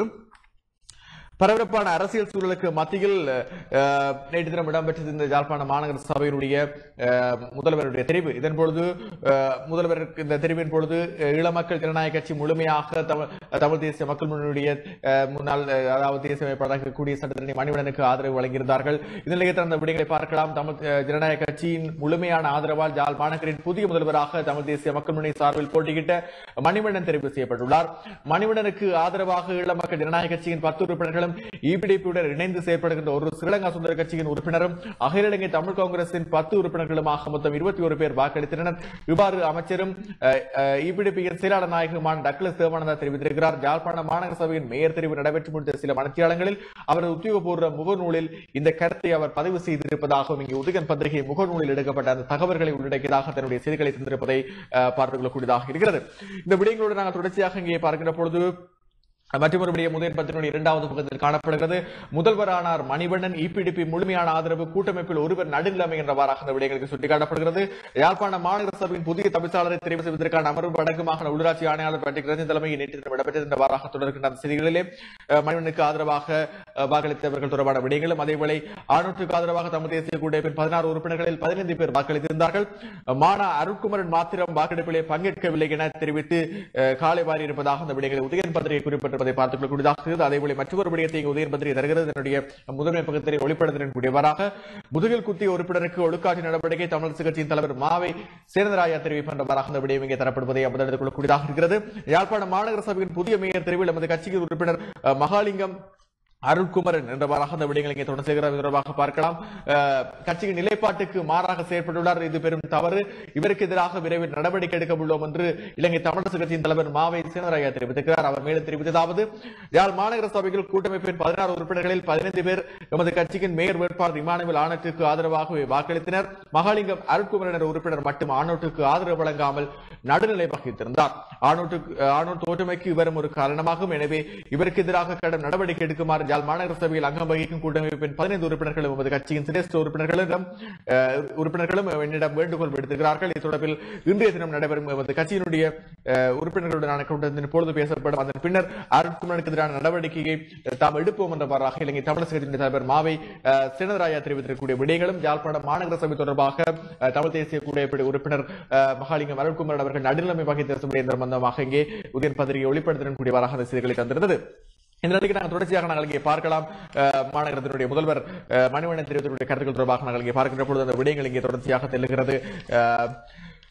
Speaker 1: பரபரப்பான அரசியல் சூழலுக்கு மத்தியில் அஹ், நேற்று தினம் இடம்பெற்றது இந்த யாழ்ப்பாண மாநகர சபையினுடைய அஹ், முதல்வருடைய தெரிவு இதன் பொழுது அஹ், முதல்வர் இந்த தெரிவின் பொழுது அஹ், ஈழமக்கள் ஜனநாயக கட்சி முழுமையாக தமிழ் தமிழ் தேசிய மக்கள் முன்னணியுடைய அஹ், முன்னாள் அஹ், அதாவது தேசிய அமைப்பாளராக கூடிய சட்டத்திரணி மணிவண்ணனுக்கு ஆதரவு வழங்கியிருந்தார்கள் இந்த நிலையத்தில் அந்த விடயங்களை பார்க்கலாம் தமிழ் அஹ், ஜனநாயக கட்சியின் முழுமையான ஆதரவால் யாழ் மாநகரின் புதிய முதல்வராக தமிழ் தேசிய மக்கள் முன்னணி சார்பில் போட்டியிட்ட மணிவண்ணன் தெரிவு செய்யப்பட்டுள்ளார் மணிவண்ணனுக்கு ஆதரவாக ஈழ மக்கள் ஜனநாயக கட்சியின் பத்து உறுப்பினர்களும் இபிடிபியுடன் இணைந்து செயற்படுகின்ற ஒரு ஸ்ரீலங்கா சுந்தர கட்சியின் உறுப்பினரும் அகில இலங்கை தமிழ் காங்கிரசின் பத்து உறுப்பினர்களுமாக மொத்தம் இருபத்தி ஒரு பேர் வாக்களித்தனர் இவ்வாறு அமைச்சரும் இபிடிபியின் செயலாளர் நாயகமான டக்ளஸ் தேவானந்தா தெரிவித்திருக்கிறார் யாழ்ப்பாண மாநகர சபையின் மேயர் தெரிவு நடைபெற்று முடிந்த சில மனத்தியாளங்களில் அவரது உத்தியோகபூர்வ முகநூலில் இந்த கருத்தை அவர் பதிவு செய்திருப்பதாகவும் இங்கு உதயன் பத்திரிகை முகநூலில் எடுக்கப்பட்ட அந்த தகவல்களை உள்ளடக்கியதாக தன்னுடைய செய்திகளை தந்திருப்பதை அஹ், பார்த்துக் கொள்ளக்கூடியதாக இருக்கிறது இந்த விடயங்களோடு நாங்கள் தொடர்ச்சியாக இங்கே பார்க்கின்ற பொழுது மற்றொரு விடயம் முதல் பத்தினுடைய இரண்டாவது பக்கத்தில் காணப்படுகிறது முதல்வரானார் மணிவண்ணன் இபிடிபி முழுமையான ஆதரவு கூட்டமைப்பில் ஒருவர் நடுநிலைமை என்றவாறாக அந்த விடயங்களுக்கு சுட்டிக்காட்டப்படுகிறது யாழ்ப்பாண மாநகர சபையின் புதிய தவிசாளரை தெரிவு செய்வதற்கான அமர்வு வடக்கு மாகாண உள்ளாட்சி ஆணையாளர் பற்றி கிரந்தி தலைமையில் நேற்று தினம் இடம்பெற்றது என்றவாறாக தொடர்கின்ற அந்த செய்திகளிலே அஹ், மணிவண்ணனுக்கு ஆதரவாக அஹ், வாக்களித்தவர்கள் தொடர்பான விடயங்களும் அதேவேளை ஆணூற்றுக்கு ஆதரவாக தமிழ் தேசிய கூட்டமைப்பின் பதினாறு உறுப்பினர்களில் பதினைந்து பேர் வாக்களித்திருந்தார்கள் மானா அருட்குமரன் மாத்திரம் வாக்கெடுப்பிலே பங்கேற்கவில்லை என தெரிவித்து அஹ், காலை வாரி இருப்பதாக அந்த விடயங்களை உதயன் பத்திரிகை குறிப்பிட்டிருப்பதை பார்த்துக் கொள்ளக்கூடியதாக இருக்கிறது அதேபோல மற்றொரு விடயத்தை இங்கு உதயன் பத்திரிகை தருகிறது இதனுடைய முதன்மை பக்கத்தை ஒளிப்படுத்தின் கூடியவராக முதுகில் குத்திய உறுப்பினருக்கு ஒழுக்காட்சி நடவடிக்கை தமிழரசு கட்சியின் தலைவர் மாவை சேனராயா தெரிவிப்பதாக அந்த விடயம் இங்கே தரப்படுவதை அபதரித்துக் கொள்ளக்கூடியதாக இருக்கிறது யாழ்ப்பாணம் மாநகர சபையின் புதிய மேயர் தெரிவில் எமது கட்சியின் உறுப்பினர் அஹ், மகாலிங்கம் அருள்குமரன் என்றவாறாக அந்த விடயங்களை இங்கே தொடர்ந்து செய்கிறது தொடர்பாக பார்க்கலாம் அஹ், கட்சியின் நிலைப்பாட்டுக்கு மாறாக செயற்பட்டுள்ளார் இது பெரும் தவறு இவருக்கு எதிராக விரைவில் நடவடிக்கை எடுக்க உள்ளோம் என்று இலங்கை தமிழரசு கட்சியின் தலைவர் மாவை சேனராயா தெரிவித்திருக்கிறார் அவர் மேலும் தெரிவித்ததாவது யாழ் மாநகர சபையில் கூட்டமைப்பின் பதினாறு உறுப்பினர்களில் பதினைந்து பேர் எமது கட்சியின் மேயர் வேட்பாளர் இமானுவேல் ஆணத்துக்கு ஆதரவாகவே வாக்களித்தனர் மகாலிங்கம் அருட்குமரன் என்ற உறுப்பினர் மட்டும் ஆணோட்டுக்கு ஆதரவு வழங்காமல் நடுநிலை வகித்திருந்தார் ஆணோட்டுக்கு ஆணோட் தோற்றுமைக்கு இவரும் ஒரு காரணமாகும் எனவே இவருக்கு எதிராக கடும் நடவடிக்கை எடுக்குமாறு யாழ் மாநகர சபையில் அங்கம் வகிக்கும் கூட்டமைப்பின் பதினைந்து உறுப்பினர்களும் எமது கட்சியின் சிரேஷ்ட உறுப்பினர்களிடம் அஹ், உறுப்பினர்களும் என்னிடம் வேண்டுகோள் விடுத்திருக்கிறார்கள் இது தொடர்பில் இன்றைய தினம் நடைபெறும் எமது கட்சியினுடைய அஹ், உறுப்பினர்களுடனான கூட்டத்தின் பொழுது பேசப்படும் அதன் பின்னர் அருட்குமரனுக்கு எதிரான நடவடிக்கையை அஹ், தாம் எடுப்போம் என்றவாறாக இலங்கை தமிழரசு கட்சியின் தலைவர் மாவை அஹ், சேனராயா தெரிவித்திருக்கக்கூடிய விடயங்களும் யாழ்ப்பாணம் மாநகர சபை தொடர்பாக அஹ், தமிழ் தேசிய கூடையப்படி உறுப்பினர் அஹ், மகாலிங்கம் அருள்குமரன் அவர்கள் நடுநிலைமை வகித்த விடயம் சம்பந்தமாக இங்கே உதயன் பத்திரிகை ஒளிப்படுத்தின கூடியவராக அந்த செய்திகளை தந்திருந்தது இந்த நிலைக்கு நாங்கள் தொடர்ச்சியாக நாங்கள் இங்கே பார்க்கலாம் அஹ், மாநகரத்தினுடைய முதல்வர் அஹ், மணிவண்ணன் தெரிவித்திருக்கிற கருத்துக்கள் தொடர்பாக நாங்கள் இங்கே பார்க்கின்ற பொழுது அந்த விடயங்கள் இங்கே தொடர்ச்சியாக தெல்லுகிறது அஹ்,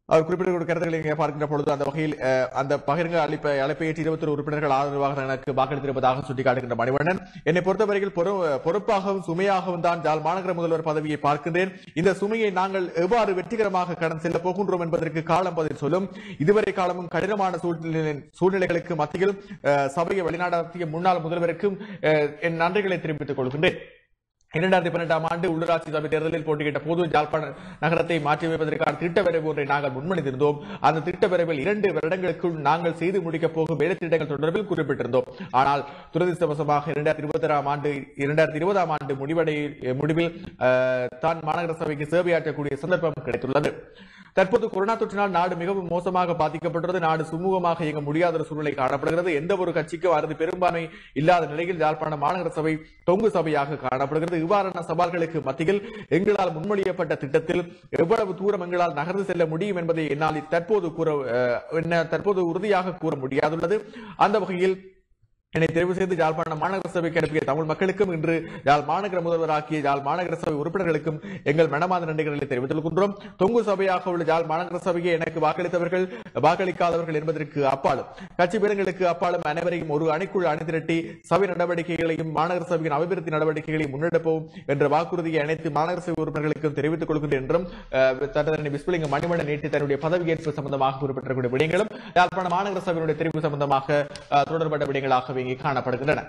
Speaker 1: அவர் குறிப்பிட்ட கருத்துக்களை இங்கே பார்க்கின்ற பொழுது அந்த வகையில் அஹ், அந்த பகிரங்க அழைப்பை அழைப்பை ஏற்று இருபத்தி உறுப்பினர்கள் ஆதரவாக எனக்கு வாக்களித்திருப்பதாக சுட்டிக்காட்டுகின்ற மணிவண்ணன் என்னை பொறுத்தவரையில் பொறு- பொறுப்பாகவும் சுமையாகவும் தான் ஜாழ் மாநகர முதல்வர் பதவியை பார்க்கின்றேன் இந்த சுமையை நாங்கள் எவ்வாறு வெற்றிகரமாக கடந்து செல்ல போகின்றோம் என்பதற்கு காலம் பதில் சொல்லும் இதுவரை காலமும் கடினமான சூழ்நிலை சூழ்நிலைகளுக்கு மத்தியில் அஹ், சபையை வெளிநாட்டிய முன்னாள் முதல்வருக்கும் அஹ், என் நன்றிகளை தெரிவித்துக் கொள்கின்றேன் இரண்டாயிரத்தி பன்னெண்டாம் ஆண்டு உள்ளூராட்சி சபை தேர்தலில் போட்டியிட்ட போது ஜாழ்ப்பாண நகரத்தை மாற்றியமைப்பதற்கான திட்ட வரைவு ஒன்றை நாங்கள் முன்மொழிந்திருந்தோம் அந்த திட்ட வரைவில் இரண்டு வருடங்களுக்குள் நாங்கள் செய்து முடிக்கப் போகும் வேலை திட்டங்கள் தொடர்பில் குறிப்பிட்டிருந்தோம் ஆனால் துரதிருஷ்டவசமாக இரண்டாயிரத்தி இருபத்தி ஆண்டு இரண்டாயிரத்தி இருபதாம் ஆண்டு முடிவடை முடிவில் அஹ், தான் மாநகர சபைக்கு சேவையாற்றக்கூடிய சந்தர்ப்பம் கிடைத்துள்ளது தற்போது கொரோனா தொற்றினால் நாடு மிகவும் மோசமாக பாதிக்கப்பட்டுள்ளது நாடு சுமூகமாக இயங்க முடியாத ஒரு சூழ்நிலை காணப்படுகிறது எந்த ஒரு கட்சிக்கும் அறுதி பெரும்பான்மை இல்லாத நிலையில் யாழ்ப்பாண மாநகர சபை தொங்கு சபையாக காணப்படுகிறது இவ்வாறான சவால்களுக்கு மத்தியில் எங்களால் முன்மொழியப்பட்ட திட்டத்தில் எவ்வளவு தூரம் எங்களால் நகர்ந்து செல்ல முடியும் என்பதை என்னால் தற்போது கூற அஹ், என்ன தற்போது உறுதியாக கூற முடியாதுள்ளது அந்த வகையில் என்னை தெரிவு செய்து யாழ்ப்பாண மாநகர சபைக்கு அனுப்பிய தமிழ் மக்களுக்கும் இன்று யாழ் மாநகர முதல்வராக்கிய யாழ் மாநகர சபை உறுப்பினர்களுக்கும் எங்கள் மனமார்ந்த நன்றிகளை தெரிவித்துக் கொள்கின்றோம் தொங்கு சபையாக உள்ள யாழ் மாநகர சபையை எனக்கு வாக்களித்தவர்கள் வாக்களிக்காதவர்கள் என்பதற்கு அப்பாலும் கட்சி பேரங்களுக்கு அப்பாலும் அனைவரையும் ஒரு அணிக்குள் அணிதிரட்டி சபை நடவடிக்கைகளையும் மாநகர சபையின் அபிவிருத்தி நடவடிக்கைகளையும் முன்னெடுப்போம் என்ற வாக்குறுதியை அனைத்து மாநகர சபை உறுப்பினர்களுக்கும் தெரிவித்துக் கொள்கின்றேன் என்றும் அஹ், தட்டதரணி விஸ்வலிங்க மணிமணன் நேற்று தன்னுடைய பதவியேற்பு சம்பந்தமாக குறிப்பிட்டிருக்கூடிய விடயங்களும் யாழ்ப்பாண மாநகர சபையினுடைய தெரிவு சம்பந்தமாக அஹ், தொடர்பட்ட விடயங்களாகவே இங்கே காணப்படுகின்றன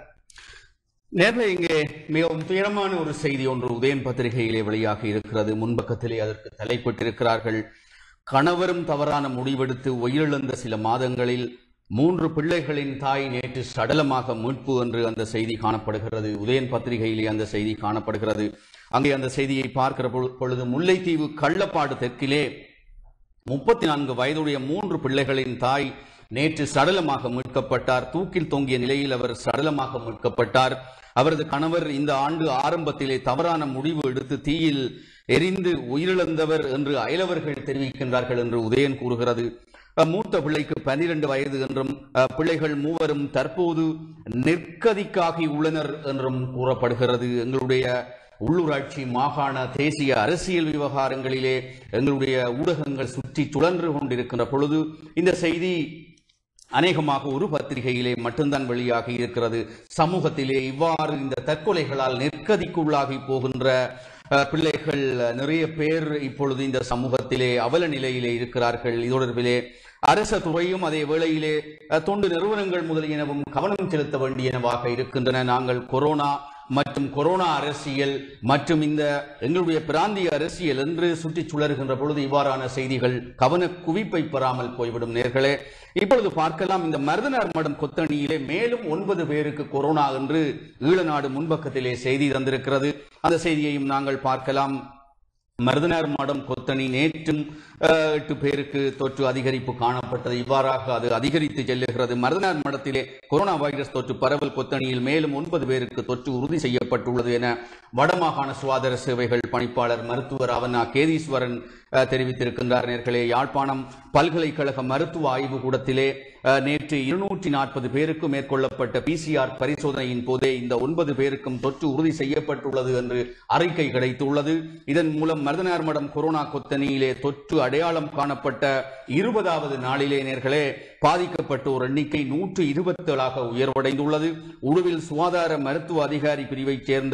Speaker 2: நேர்ல இங்கே மிகவும் துயரமான ஒரு செய்தி ஒன்று உதயன் பத்திரிகையிலே வெளியாகி இருக்கிறது முன்பக்கத்திலே அதற்கு தலைப்பிட்டிருக்கிறார்கள் கணவரும் தவறான முடிவெடுத்து உயிரிழந்த சில மாதங்களில் மூன்று பிள்ளைகளின் தாய் நேற்று சடலமாக மீட்பு என்று அந்த செய்தி காணப்படுகிறது உதயன் பத்திரிகையிலே அந்த செய்தி காணப்படுகிறது அங்கே அந்த செய்தியை பார்க்கிற பொழு- பொழுது முல்லைத்தீவு கள்ளப்பாடு தெற்கிலே முப்பத்தி நான்கு வயதுடைய மூன்று பிள்ளைகளின் தாய் நேற்று சடலமாக மீட்கப்பட்டார் தூக்கில் தொங்கிய நிலையில் அவர் சடலமாக மீட்கப்பட்டார் அவரது கணவர் இந்த ஆண்டு ஆரம்பத்திலே தவறான முடிவு எடுத்து தீயில் எரிந்து உயிரிழந்தவர் என்று அயலவர்கள் தெரிவிக்கின்றார்கள் என்று உதயன் கூறுகிறது அஹ், மூத்த பிள்ளைக்கு பனிரெண்டு வயது என்றும் அஹ், பிள்ளைகள் மூவரும் தற்போது நிற்கதிக்காகி உள்ளனர் என்றும் கூறப்படுகிறது எங்களுடைய உள்ளூராட்சி மாகாண தேசிய அரசியல் விவகாரங்களிலே எங்களுடைய ஊடகங்கள் சுற்றி சுழன்று கொண்டிருக்கின்ற பொழுது இந்த செய்தி அநேகமாக ஒரு பத்திரிகையிலே மட்டும்தான் வெளியாகி இருக்கிறது சமூகத்திலே இவ்வாறு இந்த தற்கொலைகளால் நெற்கதிக்குள்ளாகி போகின்ற அஹ், பிள்ளைகள் நிறைய பேர் இப்பொழுது இந்த சமூகத்திலே அவல நிலையிலே இருக்கிறார்கள் இது தொடர்பிலே அரச துறையும் அதே வேளையிலே அஹ், தொண்டு நிறுவனங்கள் முதலியனவும் கவனம் செலுத்த வேண்டியனவாக இருக்கின்றன நாங்கள் கொரோனா மற்றும் கொரோனா அரசியல் மற்றும் இந்த எங்களுடைய பிராந்திய அரசியல் என்று சுற்றி சுழறுகின்ற பொழுது இவ்வாறான செய்திகள் கவன குவிப்பை பெறாமல் போய்விடும் நேர்களே இப்பொழுது பார்க்கலாம் இந்த மருதனார் மடம் கொத்தணியிலே மேலும் ஒன்பது பேருக்கு கொரோனா என்று ஈழநாடு முன்பக்கத்திலே செய்தி தந்திருக்கிறது அந்த செய்தியையும் நாங்கள் பார்க்கலாம் மருதனார் மடம் கொத்தணி நேற்றும் அஹ், எட்டு பேருக்கு தொற்று அதிகரிப்பு காணப்பட்டது இவ்வாறாக அது அதிகரித்து செல்லுகிறது மருதனார் மடத்திலே கொரோனா வைரஸ் தொற்று பரவல் கொத்தணியில் மேலும் ஒன்பது பேருக்கு தொற்று உறுதி செய்யப்பட்டுள்ளது என வடமாகாண சுகாதார சேவைகள் பணிப்பாளர் மருத்துவர் அவனா கேதீஸ்வரன் அஹ், தெரிவித்திருக்கின்றார் நேர்களே யாழ்ப்பாணம் பல்கலைக்கழக மருத்துவ ஆய்வு கூடத்திலே அஹ், நேற்று இருநூற்றி நாற்பது பேருக்கு மேற்கொள்ளப்பட்ட பிசிஆர் பரிசோதனையின் போதே இந்த ஒன்பது பேருக்கும் தொற்று உறுதி செய்யப்பட்டுள்ளது என்று அறிக்கை கிடைத்துள்ளது இதன் மூலம் மருதனார் மடம் கொரோனா கொத்தணியிலே தொற்று அடையாளம் காணப்பட்ட இருபதாவது நாளிலே நேர்களே பாதிக்கப்பட்டோர் எண்ணிக்கை நூற்று இருபத்தேழாக உயர்வடைந்துள்ளது உடுவில் சுகாதார மருத்துவ அதிகாரி பிரிவைச் சேர்ந்த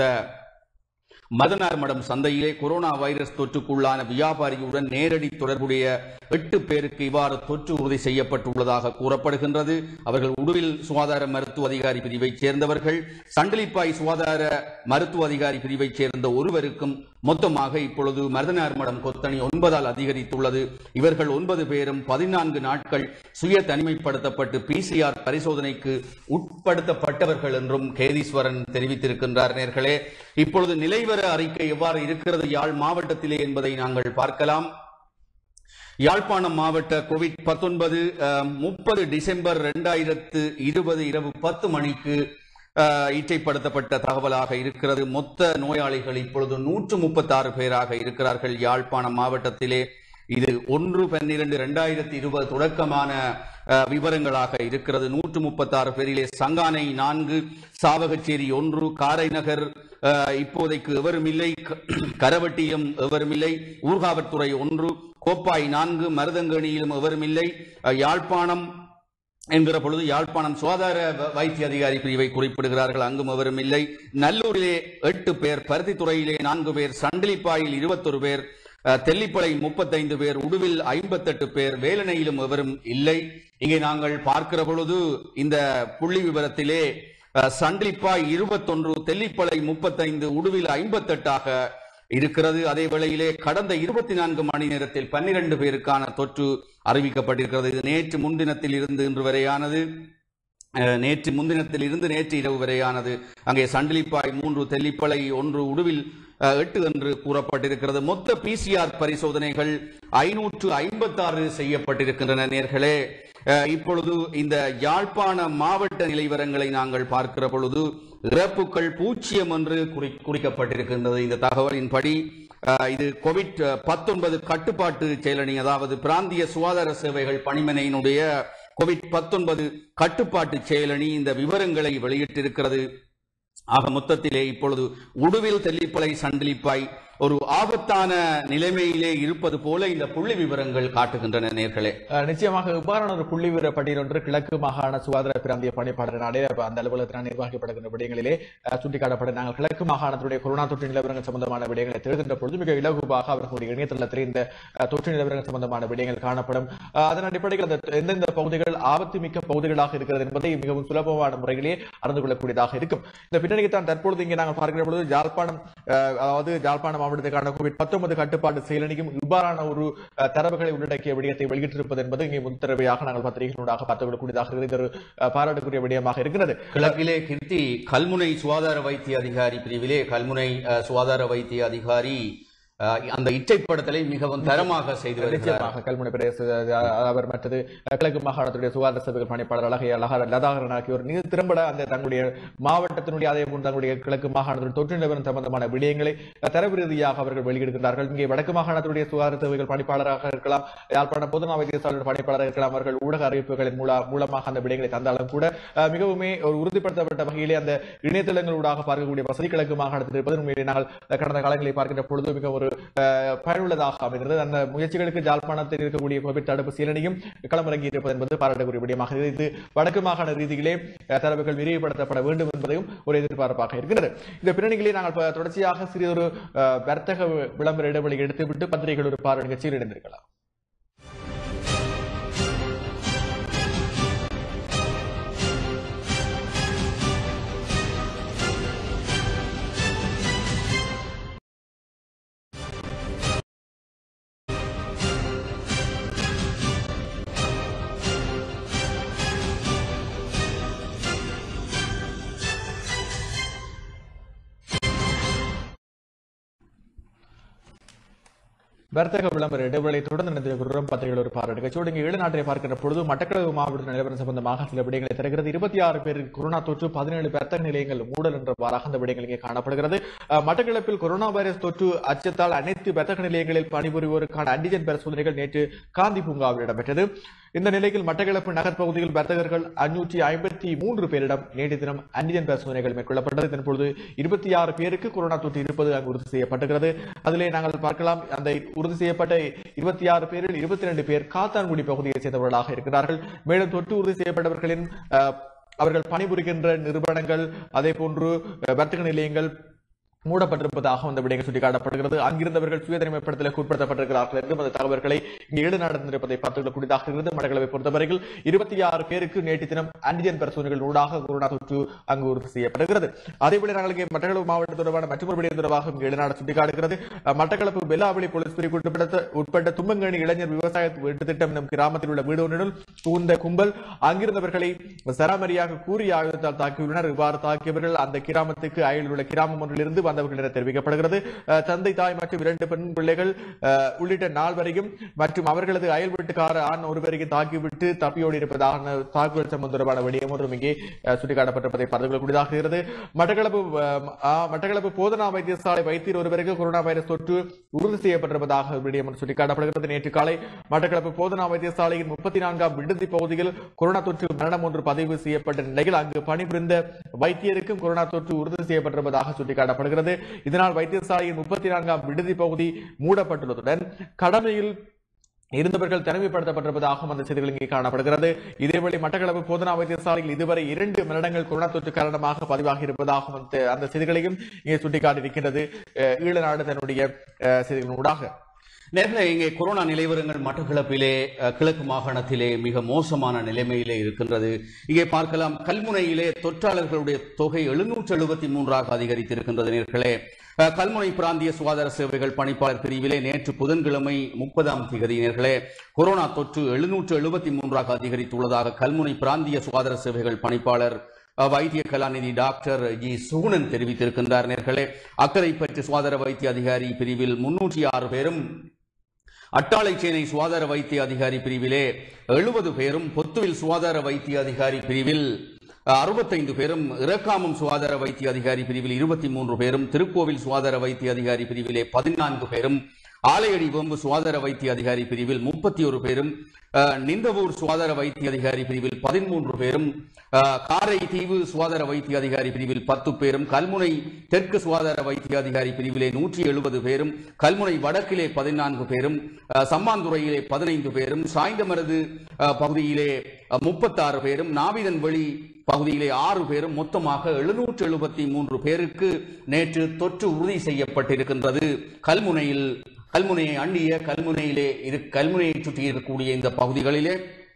Speaker 2: மதனார் மடம் சந்தையிலே கொரோனா வைரஸ் தொற்றுக்குள்ளான வியாபாரியுடன் நேரடி தொடர்புடைய எட்டு பேருக்கு இவ்வாறு தொற்று உறுதி செய்யப்பட்டுள்ளதாக கூறப்படுகின்றது அவர்கள் உடுவில் சுகாதார மருத்துவ அதிகாரி பிரிவைச் சேர்ந்தவர்கள் சண்டலிப்பாய் சுகாதார மருத்துவ அதிகாரி பிரிவைச் சேர்ந்த ஒருவருக்கும் மொத்தமாக இப்பொழுது மருதனார் மடம் கொத்தணி ஒன்பதால் அதிகரித்துள்ளது இவர்கள் ஒன்பது பேரும் பதினான்கு நாட்கள் சுய தனிமைப்படுத்தப்பட்டு பிசிஆர் பரிசோதனைக்கு உட்படுத்தப்பட்டவர்கள் என்றும் கேதீஸ்வரன் தெரிவித்திருக்கின்றார் நேர்களே இப்பொழுது நிலைவர அறிக்கை எவ்வாறு இருக்கிறது யாழ் மாவட்டத்திலே என்பதை நாங்கள் பார்க்கலாம் யாழ்ப்பாணம் மாவட்ட கோவிட் பத்தொன்பது முப்பது டிசம்பர் இரண்டாயிரத்து இருபது இரவு பத்து மணிக்கு அஹ், இற்றைப்படுத்தப்பட்ட தகவலாக இருக்கிறது மொத்த நோயாளிகள் இப்பொழுது நூற்று முப்பத்தாறு பேராக இருக்கிறார்கள் யாழ்ப்பாணம் மாவட்டத்திலே இது ஒன்று பன்னிரண்டு இரண்டாயிரத்தி இருபது தொடக்கமான அஹ், விவரங்களாக இருக்கிறது நூற்று முப்பத்தாறு பேரிலே சங்கானை நான்கு சாவகச்சேரி ஒன்று காரைநகர் அஹ், இப்போதைக்கு எவரும் இல்லை க- கரவட்டியம் எவரும் இல்லை ஊர்காவற்துறை ஒன்று கோப்பாய் நான்கு மருதங்கணியிலும் எவரும் இல்லை அஹ், யாழ்ப்பாணம் என்கிற பொழுது யாழ்ப்பாணம் சுகாதார வ- வைத்திய அதிகாரி பிரிவை குறிப்பிடுகிறார்கள் அங்கும் எவரும் இல்லை நல்லூரிலே எட்டு பேர் பருத்தித்துறையிலே நான்கு பேர் சண்டிலிப்பாயில் இருபத்தொரு பேர் அஹ், தெல்லிப்பளை முப்பத்தைந்து பேர் உடுவில் ஐம்பத்தெட்டு பேர் வேலனையிலும் எவரும் இல்லை இங்கே நாங்கள் பார்க்கிற பொழுது இந்த புள்ளி விவரத்திலே அஹ், சண்டிலிப்பாய் இருபத்தொன்று தெல்லிப்பளை முப்பத்தைந்து உடுவில் ஐம்பத்தெட்டாக இருக்கிறது அதே வேளையிலே கடந்த இருபத்தி நான்கு மணி நேரத்தில் பன்னிரண்டு பேருக்கான தொற்று அறிவிக்கப்பட்டிருக்கிறது இது நேற்று முன்தினத்தில் இருந்து இன்று வரையானது அஹ், நேற்று முன்தினத்தில் இருந்து நேற்று இரவு வரையானது அங்கே சண்டிலிப்பாய் மூன்று தெல்லிப்பளை ஒன்று உடுவில் அஹ், எட்டு என்று கூறப்பட்டிருக்கிறது மொத்த பிசிஆர் பரிசோதனைகள் ஐநூற்று ஐம்பத்தாறு செய்யப்பட்டிருக்கின்றன நேர்களே அஹ், இப்பொழுது இந்த யாழ்ப்பாண மாவட்ட நிலைவரங்களை நாங்கள் பார்க்கிற பொழுது இறப்புகள் பூஜ்ஜியம் என்று குறி குறிக்கப்பட்டிருக்கின்றது இந்த தகவலின்படி அஹ், இது கோவிட் பத்தொன்பது கட்டுப்பாட்டு செயலணி அதாவது பிராந்திய சுகாதார சேவைகள் பணிமனையினுடைய கோவிட் பத்தொன்பது கட்டுப்பாட்டு செயலணி இந்த விவரங்களை வெளியிட்டிருக்கிறது ஆக மொத்தத்திலே இப்பொழுது உடுவில் தெல்லிப்பளை சண்டிலிப்பாய் ஒரு ஆபத்தான நிலைமையிலே இருப்பது போல இந்த புள்ளி விவரங்கள் காட்டுகின்றன நேர்களே
Speaker 1: அஹ் நிச்சயமாக இவ்வாறான ஒரு புள்ளி விவர பட்டியல் ஒன்று கிழக்கு மாகாண சுகாதார பிராந்திய பணிப்பாளர் நாடே அந்த அலுவலகத்தினால் நிர்வகிக்கப்படுகின்ற விடயங்களிலே அஹ், சுட்டிக்காட்டப்பட நாங்கள் கிழக்கு மாகாணத்துடைய கொரோனா தொற்று நிலவரங்கள் சம்பந்தமான விடயங்களை தேடுகின்ற பொழுது மிக இலகுவாக அவர்களுடைய இணையதளத்தில் இந்த அஹ், தொற்று நிலவரங்கள் சம்பந்தமான விடயங்கள் காணப்படும் அஹ், அதன் அடிப்படையில் அந்த எந்தெந்த பகுதிகள் ஆபத்து மிக்க பகுதிகளாக இருக்கிறது என்பதை மிகவும் சுலபமான முறையிலே அறிந்து கொள்ளக்கூடியதாக இருக்கும் இந்த பின்னணிக்கு தான் தற்பொழுது இங்கே நாங்கள் பார்க்கிற பொழுது யாழ்ப்பாணம் அஹ், அதாவது யாழ்ப்பாணம் மாவட்டத்துக்கான கோவிட் பத்தொன்பது கட்டுப்பாட்டு செயலணியும் இவ்வாறான ஒரு அஹ், தரவுகளை உள்ளடக்கிய விடயத்தை வெளியிட்டிருப்பது என்பது இங்கே முன்தரவையாக நாங்கள் பத்திரிகைகளூடாக பார்த்துக் கொள்ளக்கூடியதாக இருக்கிறது இது ஒரு அஹ், பாராட்டுக்குரிய விடயமாக இருக்கிறது
Speaker 2: கிழக்கிலே கிருத்தி கல்முனை சுகாதார வைத்திய அதிகாரி பிரிவிலே கல்முனை அஹ், சுகாதார வைத்திய அதிகாரி அஹ், அந்த இச்சைப்படுத்தலை மிகவும் தரமாக செய்து வருகிறார்
Speaker 1: நிச்சயமாக கல்முனை பிரதேச அஹ், அவர் மற்றது அஹ், கிழக்கு மாகாணத்துடைய சுகாதார சேவைகள் பணிப்பாளர் அழகை அழகா லதாகரன் ஆகியோர் மிக திறம்பட அந்த தங்களுடைய மாவட்டத்தினுடைய அதே போன்று தங்களுடைய கிழக்கு மாகாணத்துடைய தொற்று நிலவரம் சம்பந்தமான விடயங்களை அஹ், தரவு ரீதியாக அவர்கள் வெளியிடுகின்றார்கள் இங்கே வடக்கு மாகாணத்துடைய சுகாதார சேவைகள் பணிப்பாளராக இருக்கலாம் யாழ்ப்பாணம் பொதுநல வைத்தியசாலையின் பணிப்பாளராக இருக்கலாம் அவர்கள் ஊடக அறிவிப்புகளின் மூல மூலமாக அந்த விடயங்களை தந்தாலும் கூட அஹ், மிகவுமே ஒரு உறுதிப்படுத்தப்பட்ட வகையிலே அந்த இணையதளங்களூடாக பார்க்கக்கூடிய வசதி கிழக்கு மாகாணத்தில் இருப்பது உண்மையிலே நாங்கள் கடந்த காலங்களை பார்க்கின்ற பொழுது மிக ஒரு அஹ், பயனுள்ளதாக அமைகிறது அந்த முயற்சிகளுக்கு ஜாழ்ப்பாணத்தில் இருக்கக்கூடிய கோவிட் தடுப்பு சீரணியும் களமிறங்கி இருப்பது என்பது பாராட்டக்கூடிய விடயமாக இருக்கிறது. இது வடக்கு மாகாண ரீதியிலே அஹ், தரவுகள் விரிவுபடுத்தப்பட வேண்டும் என்பதையும் ஒரு எதிர்பார்ப்பாக இருக்கிறது இந்த பின்னணிகளை நாங்கள் ப- தொடர்ச்சியாக சிறியொரு அஹ், வர்த்தக விளம்பர இடைவெளி எடுத்துவிட்டு பத்திரிகைகள் ஒரு பார்வை நிகழ்ச்சியில் இணைந்திருக்கலாம் வர்த்தக விளம்பர இடைவெளி தொடர்ந்து நடந்திருக்கிறோம் பத்திரிகைகள் ஒரு பார்வை நிகழ்ச்சியோடு இங்கே ஏழு நாட்டை பார்க்கிற பொழுது மட்டக்களப்பு மாவட்ட நிலவரம் சம்பந்தமாக சில விடயங்களை தருகிறது இருபத்தி ஆறு பேருக்கு கொரோனா தொற்று பதினேழு வர்த்தக நிலையங்கள் மூடல் என்றவாறாக அந்த விடயங்கள் இங்கே காணப்படுகிறது அஹ், மட்டக்களப்பில் கொரோனா வைரஸ் தொற்று அச்சத்தால் அனைத்து வர்த்தக நிலையங்களில் பணிபுரிவோருக்கான ஆன்டிஜென் பரிசோதனைகள் நேற்று காந்தி பூங்காவில் இடம்பெற்றது இந்த நிலையில் மட்டக்களப்பு நகர் பகுதியில் வர்த்தகர்கள் அஞ்சூற்றி ஐம்பத்தி மூன்று பேரிடம் நேற்று தினம் ஆன்டிஜென் பரிசோதனைகள் மேற்கொள்ளப்பட்டது இதன் பொழுது இருபத்தி ஆறு பேருக்கு கொரோனா தொற்று இருப்பது அங்கு உறுதி செய்யப்பட்டிருக்கிறது அதிலே நாங்கள் பார்க்கலாம் அந்த உறுதி செய்யப்பட்ட இருபத்தி ஆறு பேரில் இருபத்தி ரெண்டு பேர் காத்தான்குடி பகுதியைச் சேர்ந்தவர்களாக இருக்கிறார்கள் மேலும் தொற்று உறுதி செய்யப்பட்டவர்களின் அஹ், அவர்கள் பணிபுரிகின்ற நிறுவனங்கள் அதே போன்று அஹ், வர்த்தக நிலையங்கள் மூடப்பட்டிருப்பதாக அந்த விடயங்கள் சுட்டிக்காட்டப்படுகிறது அங்கிருந்தவர்கள் சுயதனிமைப்படுத்தலுக்கு உட்படுத்தப்பட்டிருக்கிறார்கள் என்றும் அந்த தகவல்களை இங்கு ஈடு நடந்திருப்பதை பார்த்துக் கொள்ளக்கூடியதாக இருக்கிறது மடக்களவை பொறுத்தவரையில் இருபத்தி ஆறு பேருக்கு நேற்று தினம் ஆன்டிஜென் பரிசோதனைகள் ஊடாக கொரோனா தொற்று அங்கு உறுதி செய்யப்படுகிறது அதேபோல நாங்கள் இங்கே மட்டக்களப்பு மாவட்டம் தொடர்பான மற்றொரு விடயம் தொடர்பாக இங்கு ஈடுநாடு சுட்டிக்காட்டுகிறது அஹ், மட்டக்களப்பு வெள்ளாவளி போலீஸ் பிரிவு உட்பட்ட உட்பட்ட தும்பங்கணி இளைஞர் விவசாய வீட்டு திட்டம் எனும் கிராமத்தில் உள்ள வீடு ஒன்றினுள் புகுந்த கும்பல் அங்கிருந்தவர்களை சராமரியாக கூறிய ஆயுதத்தால் தாக்கியுள்ளனர் இவ்வாறு தாக்கியவர்கள் அந்த கிராமத்துக்கு அயலில் உள்ள கிராமம் ஒன்றிலிருந்து வந்தவர்கள் என தெரிவிக்கப்படுகிறது அஹ், தந்தை தாய் மற்றும் இரண்டு பெண் பிள்ளைகள் அஹ், உள்ளிட்ட நால்வரையும் மற்றும் அவர்களது அயல் வீட்டுக்கார ஆண் ஒருவரையும் தாக்கிவிட்டு தப்பியோடி இருப்பதாக தாக்குதல் சம்பந்தம் தொடர்பான விடயம் ஒன்றும் இங்கே அஹ், சுட்டிக்காட்டப்பட்டிருப்பதை பார்த்துக் கொள்ளக்கூடியதாக இருக்கிறது மட்டக்களப்பு அஹ், ஆ, மட்டக்களப்பு போதனா வைத்தியசாலை வைத்தியர் ஒருவருக்கு கொரோனா வைரஸ் தொற்று உறுதி செய்யப்பட்டிருப்பதாக விடயம் ஒன்று சுட்டிக்காட்டப்படுகிறது நேற்று காலை மட்டக்களப்பு போதனா வைத்தியசாலையின் முப்பத்தி நான்காம் விடுதி பகுதியில் கொரோனா தொற்று மரணம் ஒன்று பதிவு செய்யப்பட்ட நிலையில் அங்கு பணிபுரிந்த வைத்தியருக்கும் கொரோனா தொற்று உறுதி செய்யப்பட்டிருப்பதாக சுட்டிக்காட்டப்படுகிறது இதனால் வைத்தியசாலையின் முப்பத்தி நான்காம் விடுதி பகுதி மூடப்பட்டுள்ளதுடன் கடமையில் இருந்தவர்கள் தனிமைப்படுத்தப்பட்டிருப்பதாகவும் அந்த செய்திகள் இங்கே காணப்படுகிறது இதேவேளை மட்டக்களப்பு போதனா வைத்தியசாலையில் இதுவரை இரண்டு மரணங்கள் கொரோனா தொற்று காரணமாக பதிவாகி இருப்பதாகவும் அந்த அந்த செய்திகளையும் இங்கே சுட்டிக்காட்டியிருக்கின்றது அஹ், ஈழநாடு தன்னுடைய அஹ், செய்திகளின் ஊடாக
Speaker 2: நேர்களே இங்கே கொரோனா நிலைவரங்கள் மட்டக்களப்பிலே அஹ், கிழக்கு மாகாணத்திலே மிக மோசமான நிலைமையிலே இருக்கின்றது இங்கே பார்க்கலாம் கல்முனையிலே தொற்றாளர்களுடைய தொகை எழுநூற்று எழுபத்தி மூன்றாக அதிகரித்திருக்கின்றது நேர்களே அஹ், கல்முனை பிராந்திய சுகாதார சேவைகள் பணிப்பாளர் பிரிவிலே நேற்று புதன்கிழமை முப்பதாம் திகதி நேர்களே கொரோனா தொற்று எழுநூற்று எழுபத்தி மூன்றாக அதிகரித்துள்ளதாக கல்முனை பிராந்திய சுகாதார சேவைகள் பணிப்பாளர் அஹ், வைத்திய கலாநிதி டாக்டர் ஜி சுகுணன் தெரிவித்திருக்கின்றார் நேர்களே அக்கரைப்பற்று சுகாதார வைத்திய அதிகாரி பிரிவில் முன்னூற்றி ஆறு பேரும் அட்டாளைச்சேனை சுகாதார வைத்திய அதிகாரி பிரிவிலே எழுபது பேரும் பொத்துவில் சுகாதார வைத்திய அதிகாரி பிரிவில் அறுபத்தைந்து பேரும் இறக்காமம் சுகாதார வைத்திய அதிகாரி பிரிவில் இருபத்தி மூன்று பேரும் திருக்கோவில் சுகாதார வைத்திய அதிகாரி பிரிவிலே பதினான்கு பேரும் ஆலையடி வேம்பு சுகாதார வைத்திய அதிகாரி பிரிவில் முப்பத்தி ஒரு பேரும் அஹ், நிந்தவூர் சுகாதார வைத்திய அதிகாரி பிரிவில் பதிமூன்று பேரும் அஹ், காரை தீவு சுகாதார வைத்திய அதிகாரி பிரிவில் பத்து பேரும் கல்முனை தெற்கு சுகாதார வைத்திய அதிகாரி பிரிவிலே நூற்றி எழுபது பேரும் கல்முனை வடக்கிலே பதினான்கு பேரும் அஹ், சம்மாந்துறையிலே பதினைந்து பேரும் சாய்ந்தமருது அஹ், பகுதியிலே முப்பத்தாறு பேரும் நாவிதன்வெளி பகுதியிலே ஆறு பேரும் மொத்தமாக எழுநூற்று எழுபத்தி மூன்று பேருக்கு நேற்று தொற்று உறுதி செய்யப்பட்டிருக்கின்றது கல்முனையில் கல்முனையை அண்டிய கல்முனையிலே இரு கல்முனையை சுற்றி இருக்கக்கூடிய இந்த பகுதிகளிலே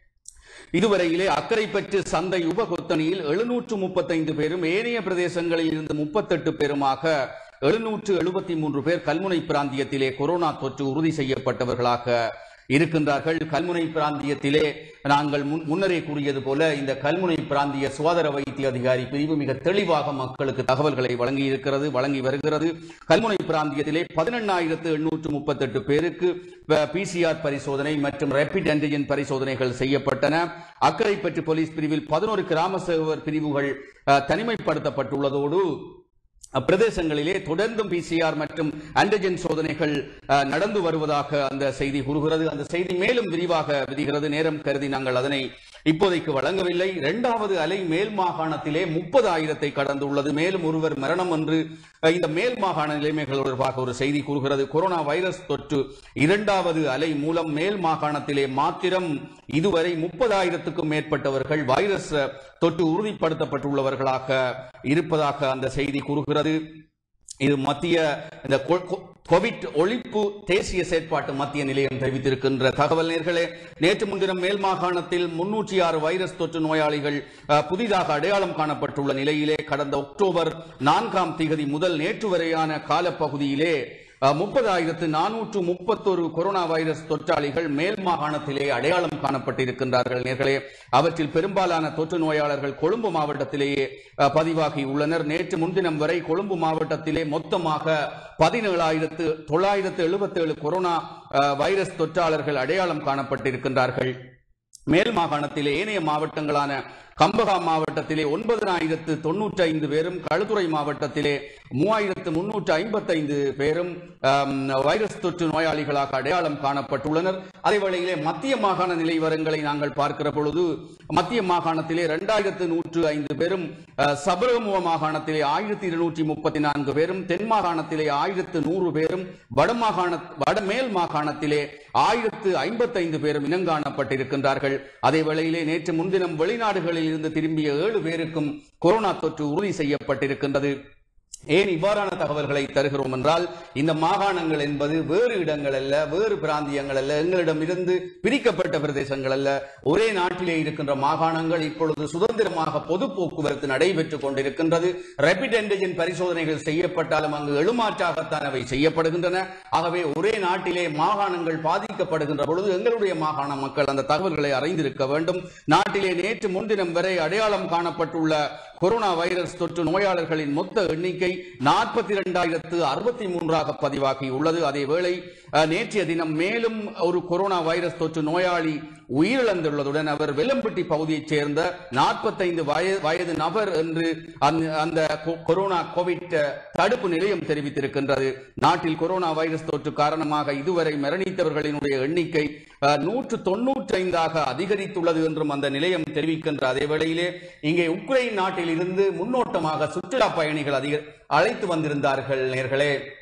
Speaker 2: இதுவரையிலே அக்கரைப்பற்று சந்தை உபகொத்தனியில் எழுநூற்று முப்பத்தைந்து பேரும் ஏனைய பிரதேசங்களில் இருந்து முப்பத்தெட்டு பேருமாக எழுநூற்று எழுபத்தி மூன்று பேர் கல்முனை பிராந்தியத்திலே கொரோனா தொற்று உறுதி செய்யப்பட்டவர்களாக இருக்கின்றார்கள் கல்முனை பிராந்தியத்திலே நாங்கள் முன்- முன்னரே கூறியது போல இந்த கல்முனை பிராந்திய சுகாதார வைத்திய அதிகாரி பிரிவு மிக தெளிவாக மக்களுக்கு தகவல்களை வழங்கி இருக்கிறது வழங்கி வருகிறது கல்முனை பிராந்தியத்திலே பதினெண்ணாயிரத்து எண்ணூற்று முப்பத்தெட்டு பேருக்கு பிசிஆர் பரிசோதனை மற்றும் ரேபிட் ஆன்டிஜென் பரிசோதனைகள் செய்யப்பட்டன அக்கரைப்பற்று போலீஸ் பிரிவில் பதினோரு கிராம சேவர் பிரிவுகள் அஹ், தனிமைப்படுத்தப்பட்டுள்ளதோடு அப்பிரதேசங்களிலே தொடர்ந்தும் பிசிஆர் மற்றும் ஆன்டிஜென் சோதனைகள் அஹ், நடந்து வருவதாக அந்த செய்தி கூறுகிறது அந்த செய்தி மேலும் விரிவாக விதிகிறது நேரம் கருதி நாங்கள் அதனை இப்போதைக்கு வழங்கவில்லை இரண்டாவது அலை மேல் மாகாணத்திலே முப்பது ஆயிரத்தை கடந்துள்ளது மேலும் ஒருவர் மரணம் என்று அஹ், இந்த மேல் மாகாண நிலைமைகள் தொடர்பாக ஒரு செய்தி கூறுகிறது கொரோனா வைரஸ் தொற்று இரண்டாவது அலை மூலம் மேல் மாகாணத்திலே மாத்திரம் இதுவரை முப்பதாயிரத்துக்கும் மேற்பட்டவர்கள் வைரஸ் அஹ், தொற்று உறுதிப்படுத்தப்பட்டுள்ளவர்களாக இருப்பதாக அந்த செய்தி கூறுகிறது இது மத்திய இந்த கொ- கொ- கோவிட் ஒழிப்பு தேசிய செயற்பாட்டு மத்திய நிலையம் தெரிவித்திருக்கின்ற தகவல் நேர்களே நேற்று முன்தினம் மேல் மாகாணத்தில் முன்னூற்றி ஆறு வைரஸ் தொற்று நோயாளிகள் அஹ், புதிதாக அடையாளம் காணப்பட்டுள்ள நிலையிலே கடந்த அக்டோபர் நான்காம் திகதி முதல் நேற்று வரையான காலப்பகுதியிலே முப்பதாயிரத்து நானூற்று முப்பத்தொரு கொரோனா வைரஸ் தொற்றாளிகள் மேல் மாகாணத்திலே அடையாளம் காணப்பட்டிருக்கின்றார்கள் நேர்களே அவற்றில் பெரும்பாலான தொற்று நோயாளர்கள் கொழும்பு மாவட்டத்திலேயே அஹ், பதிவாகி உள்ளனர் நேற்று முன்தினம் வரை கொழும்பு மாவட்டத்திலே மொத்தமாக பதினேழாயிரத்து தொள்ளாயிரத்து எழுபத்தேழு கொரோனா அஹ், வைரஸ் தொற்றாளர்கள் அடையாளம் காணப்பட்டிருக்கின்றார்கள் மேல் மாகாணத்திலே ஏனைய மாவட்டங்களான கம்பகா மாவட்டத்திலே ஒன்பதனாயிரத்து தொன்னூற்றி ஐந்து பேரும் களுத்துறை மாவட்டத்திலே மூவாயிரத்து முன்னூற்று ஐம்பத்தைந்து பேரும் ஆம், வைரஸ் தொற்று நோயாளிகளாக அடையாளம் காணப்பட்டுள்ளனர் அதே வேளையிலே மத்திய மாகாண நிலைவரங்களை நாங்கள் பார்க்கிற பொழுது மத்திய மாகாணத்திலே இரண்டாயிரத்து நூற்று ஐந்து பேரும் அஹ், சபரகமுவ மாகாணத்திலே ஆயிரத்தி இருநூற்றி முப்பத்தி நான்கு பேரும் தென் மாகாணத்திலே ஆயிரத்து நூறு பேரும் வடமாகாண வடமேல் மாகாணத்திலே ஆயிரத்து ஐம்பத்தைந்து பேரும் இனங்காணப்பட்டிருக்கின்றார்கள் அதே வேளையிலே நேற்று முன்தினம் வெளிநாடுகளில் இருந்து திரும்பிய ஏழு பேருக்கும் கொரோனா தொற்று உறுதி செய்யப்பட்டிருக்கின்றது ஏன் இவ்வாறான தகவல்களை தருகிறோம் என்றால் இந்த மாகாணங்கள் என்பது வேறு இடங்கள் அல்ல வேறு பிராந்தியங்கள் அல்ல எங்களிடமிருந்து பிரிக்கப்பட்ட பிரதேசங்கள் அல்ல ஒரே நாட்டிலே இருக்கின்ற மாகாணங்கள் இப்பொழுது சுதந்திரமாக பொது போக்குவரத்து நடைபெற்றுக் கொண்டிருக்கின்றது ரேபிட் ஆன்டிஜென் பரிசோதனைகள் செய்யப்பட்டாலும் அங்கு எழுமாற்றாகத்தான் அவை செய்யப்படுகின்றன ஆகவே ஒரே நாட்டிலே மாகாணங்கள் பாதிக்கப்படுகின்ற பொழுது எங்களுடைய மாகாண மக்கள் அந்த தகவல்களை அறிந்திருக்க வேண்டும் நாட்டிலே நேற்று முன்தினம் வரை அடையாளம் காணப்பட்டுள்ள கொரோனா வைரஸ் தொற்று நோயாளர்களின் மொத்த எண்ணிக்கை நாற்பத்தி இரண்டாயிரத்து அறுபத்தி மூன்றாக பதிவாகி உள்ளது அதேவேளை அஹ், நேற்றைய தினம் மேலும் ஒரு கொரோனா வைரஸ் தொற்று நோயாளி உயிரிழந்துள்ளதுடன் அவர் வெள்ளம்பட்டி பகுதியைச் சேர்ந்த நாற்பத்தைந்து வயது நபர் என்று அந்த- அந்த கொ- கொரோனா கோவிட் அஹ், தடுப்பு நிலையம் தெரிவித்திருக்கின்றது நாட்டில் கொரோனா வைரஸ் தொற்று காரணமாக இதுவரை மரணித்தவர்களினுடைய எண்ணிக்கை அஹ், நூற்று தொன்னூற்றி ஐந்தாக அதிகரித்துள்ளது என்றும் அந்த நிலையம் தெரிவிக்கின்ற அதே வேளையிலே இங்கே உக்ரைன் நாட்டில் இருந்து முன்னோட்டமாக சுற்றுலா பயணிகள் அதிக அழைத்து வந்திருந்தார்கள் நேர்களே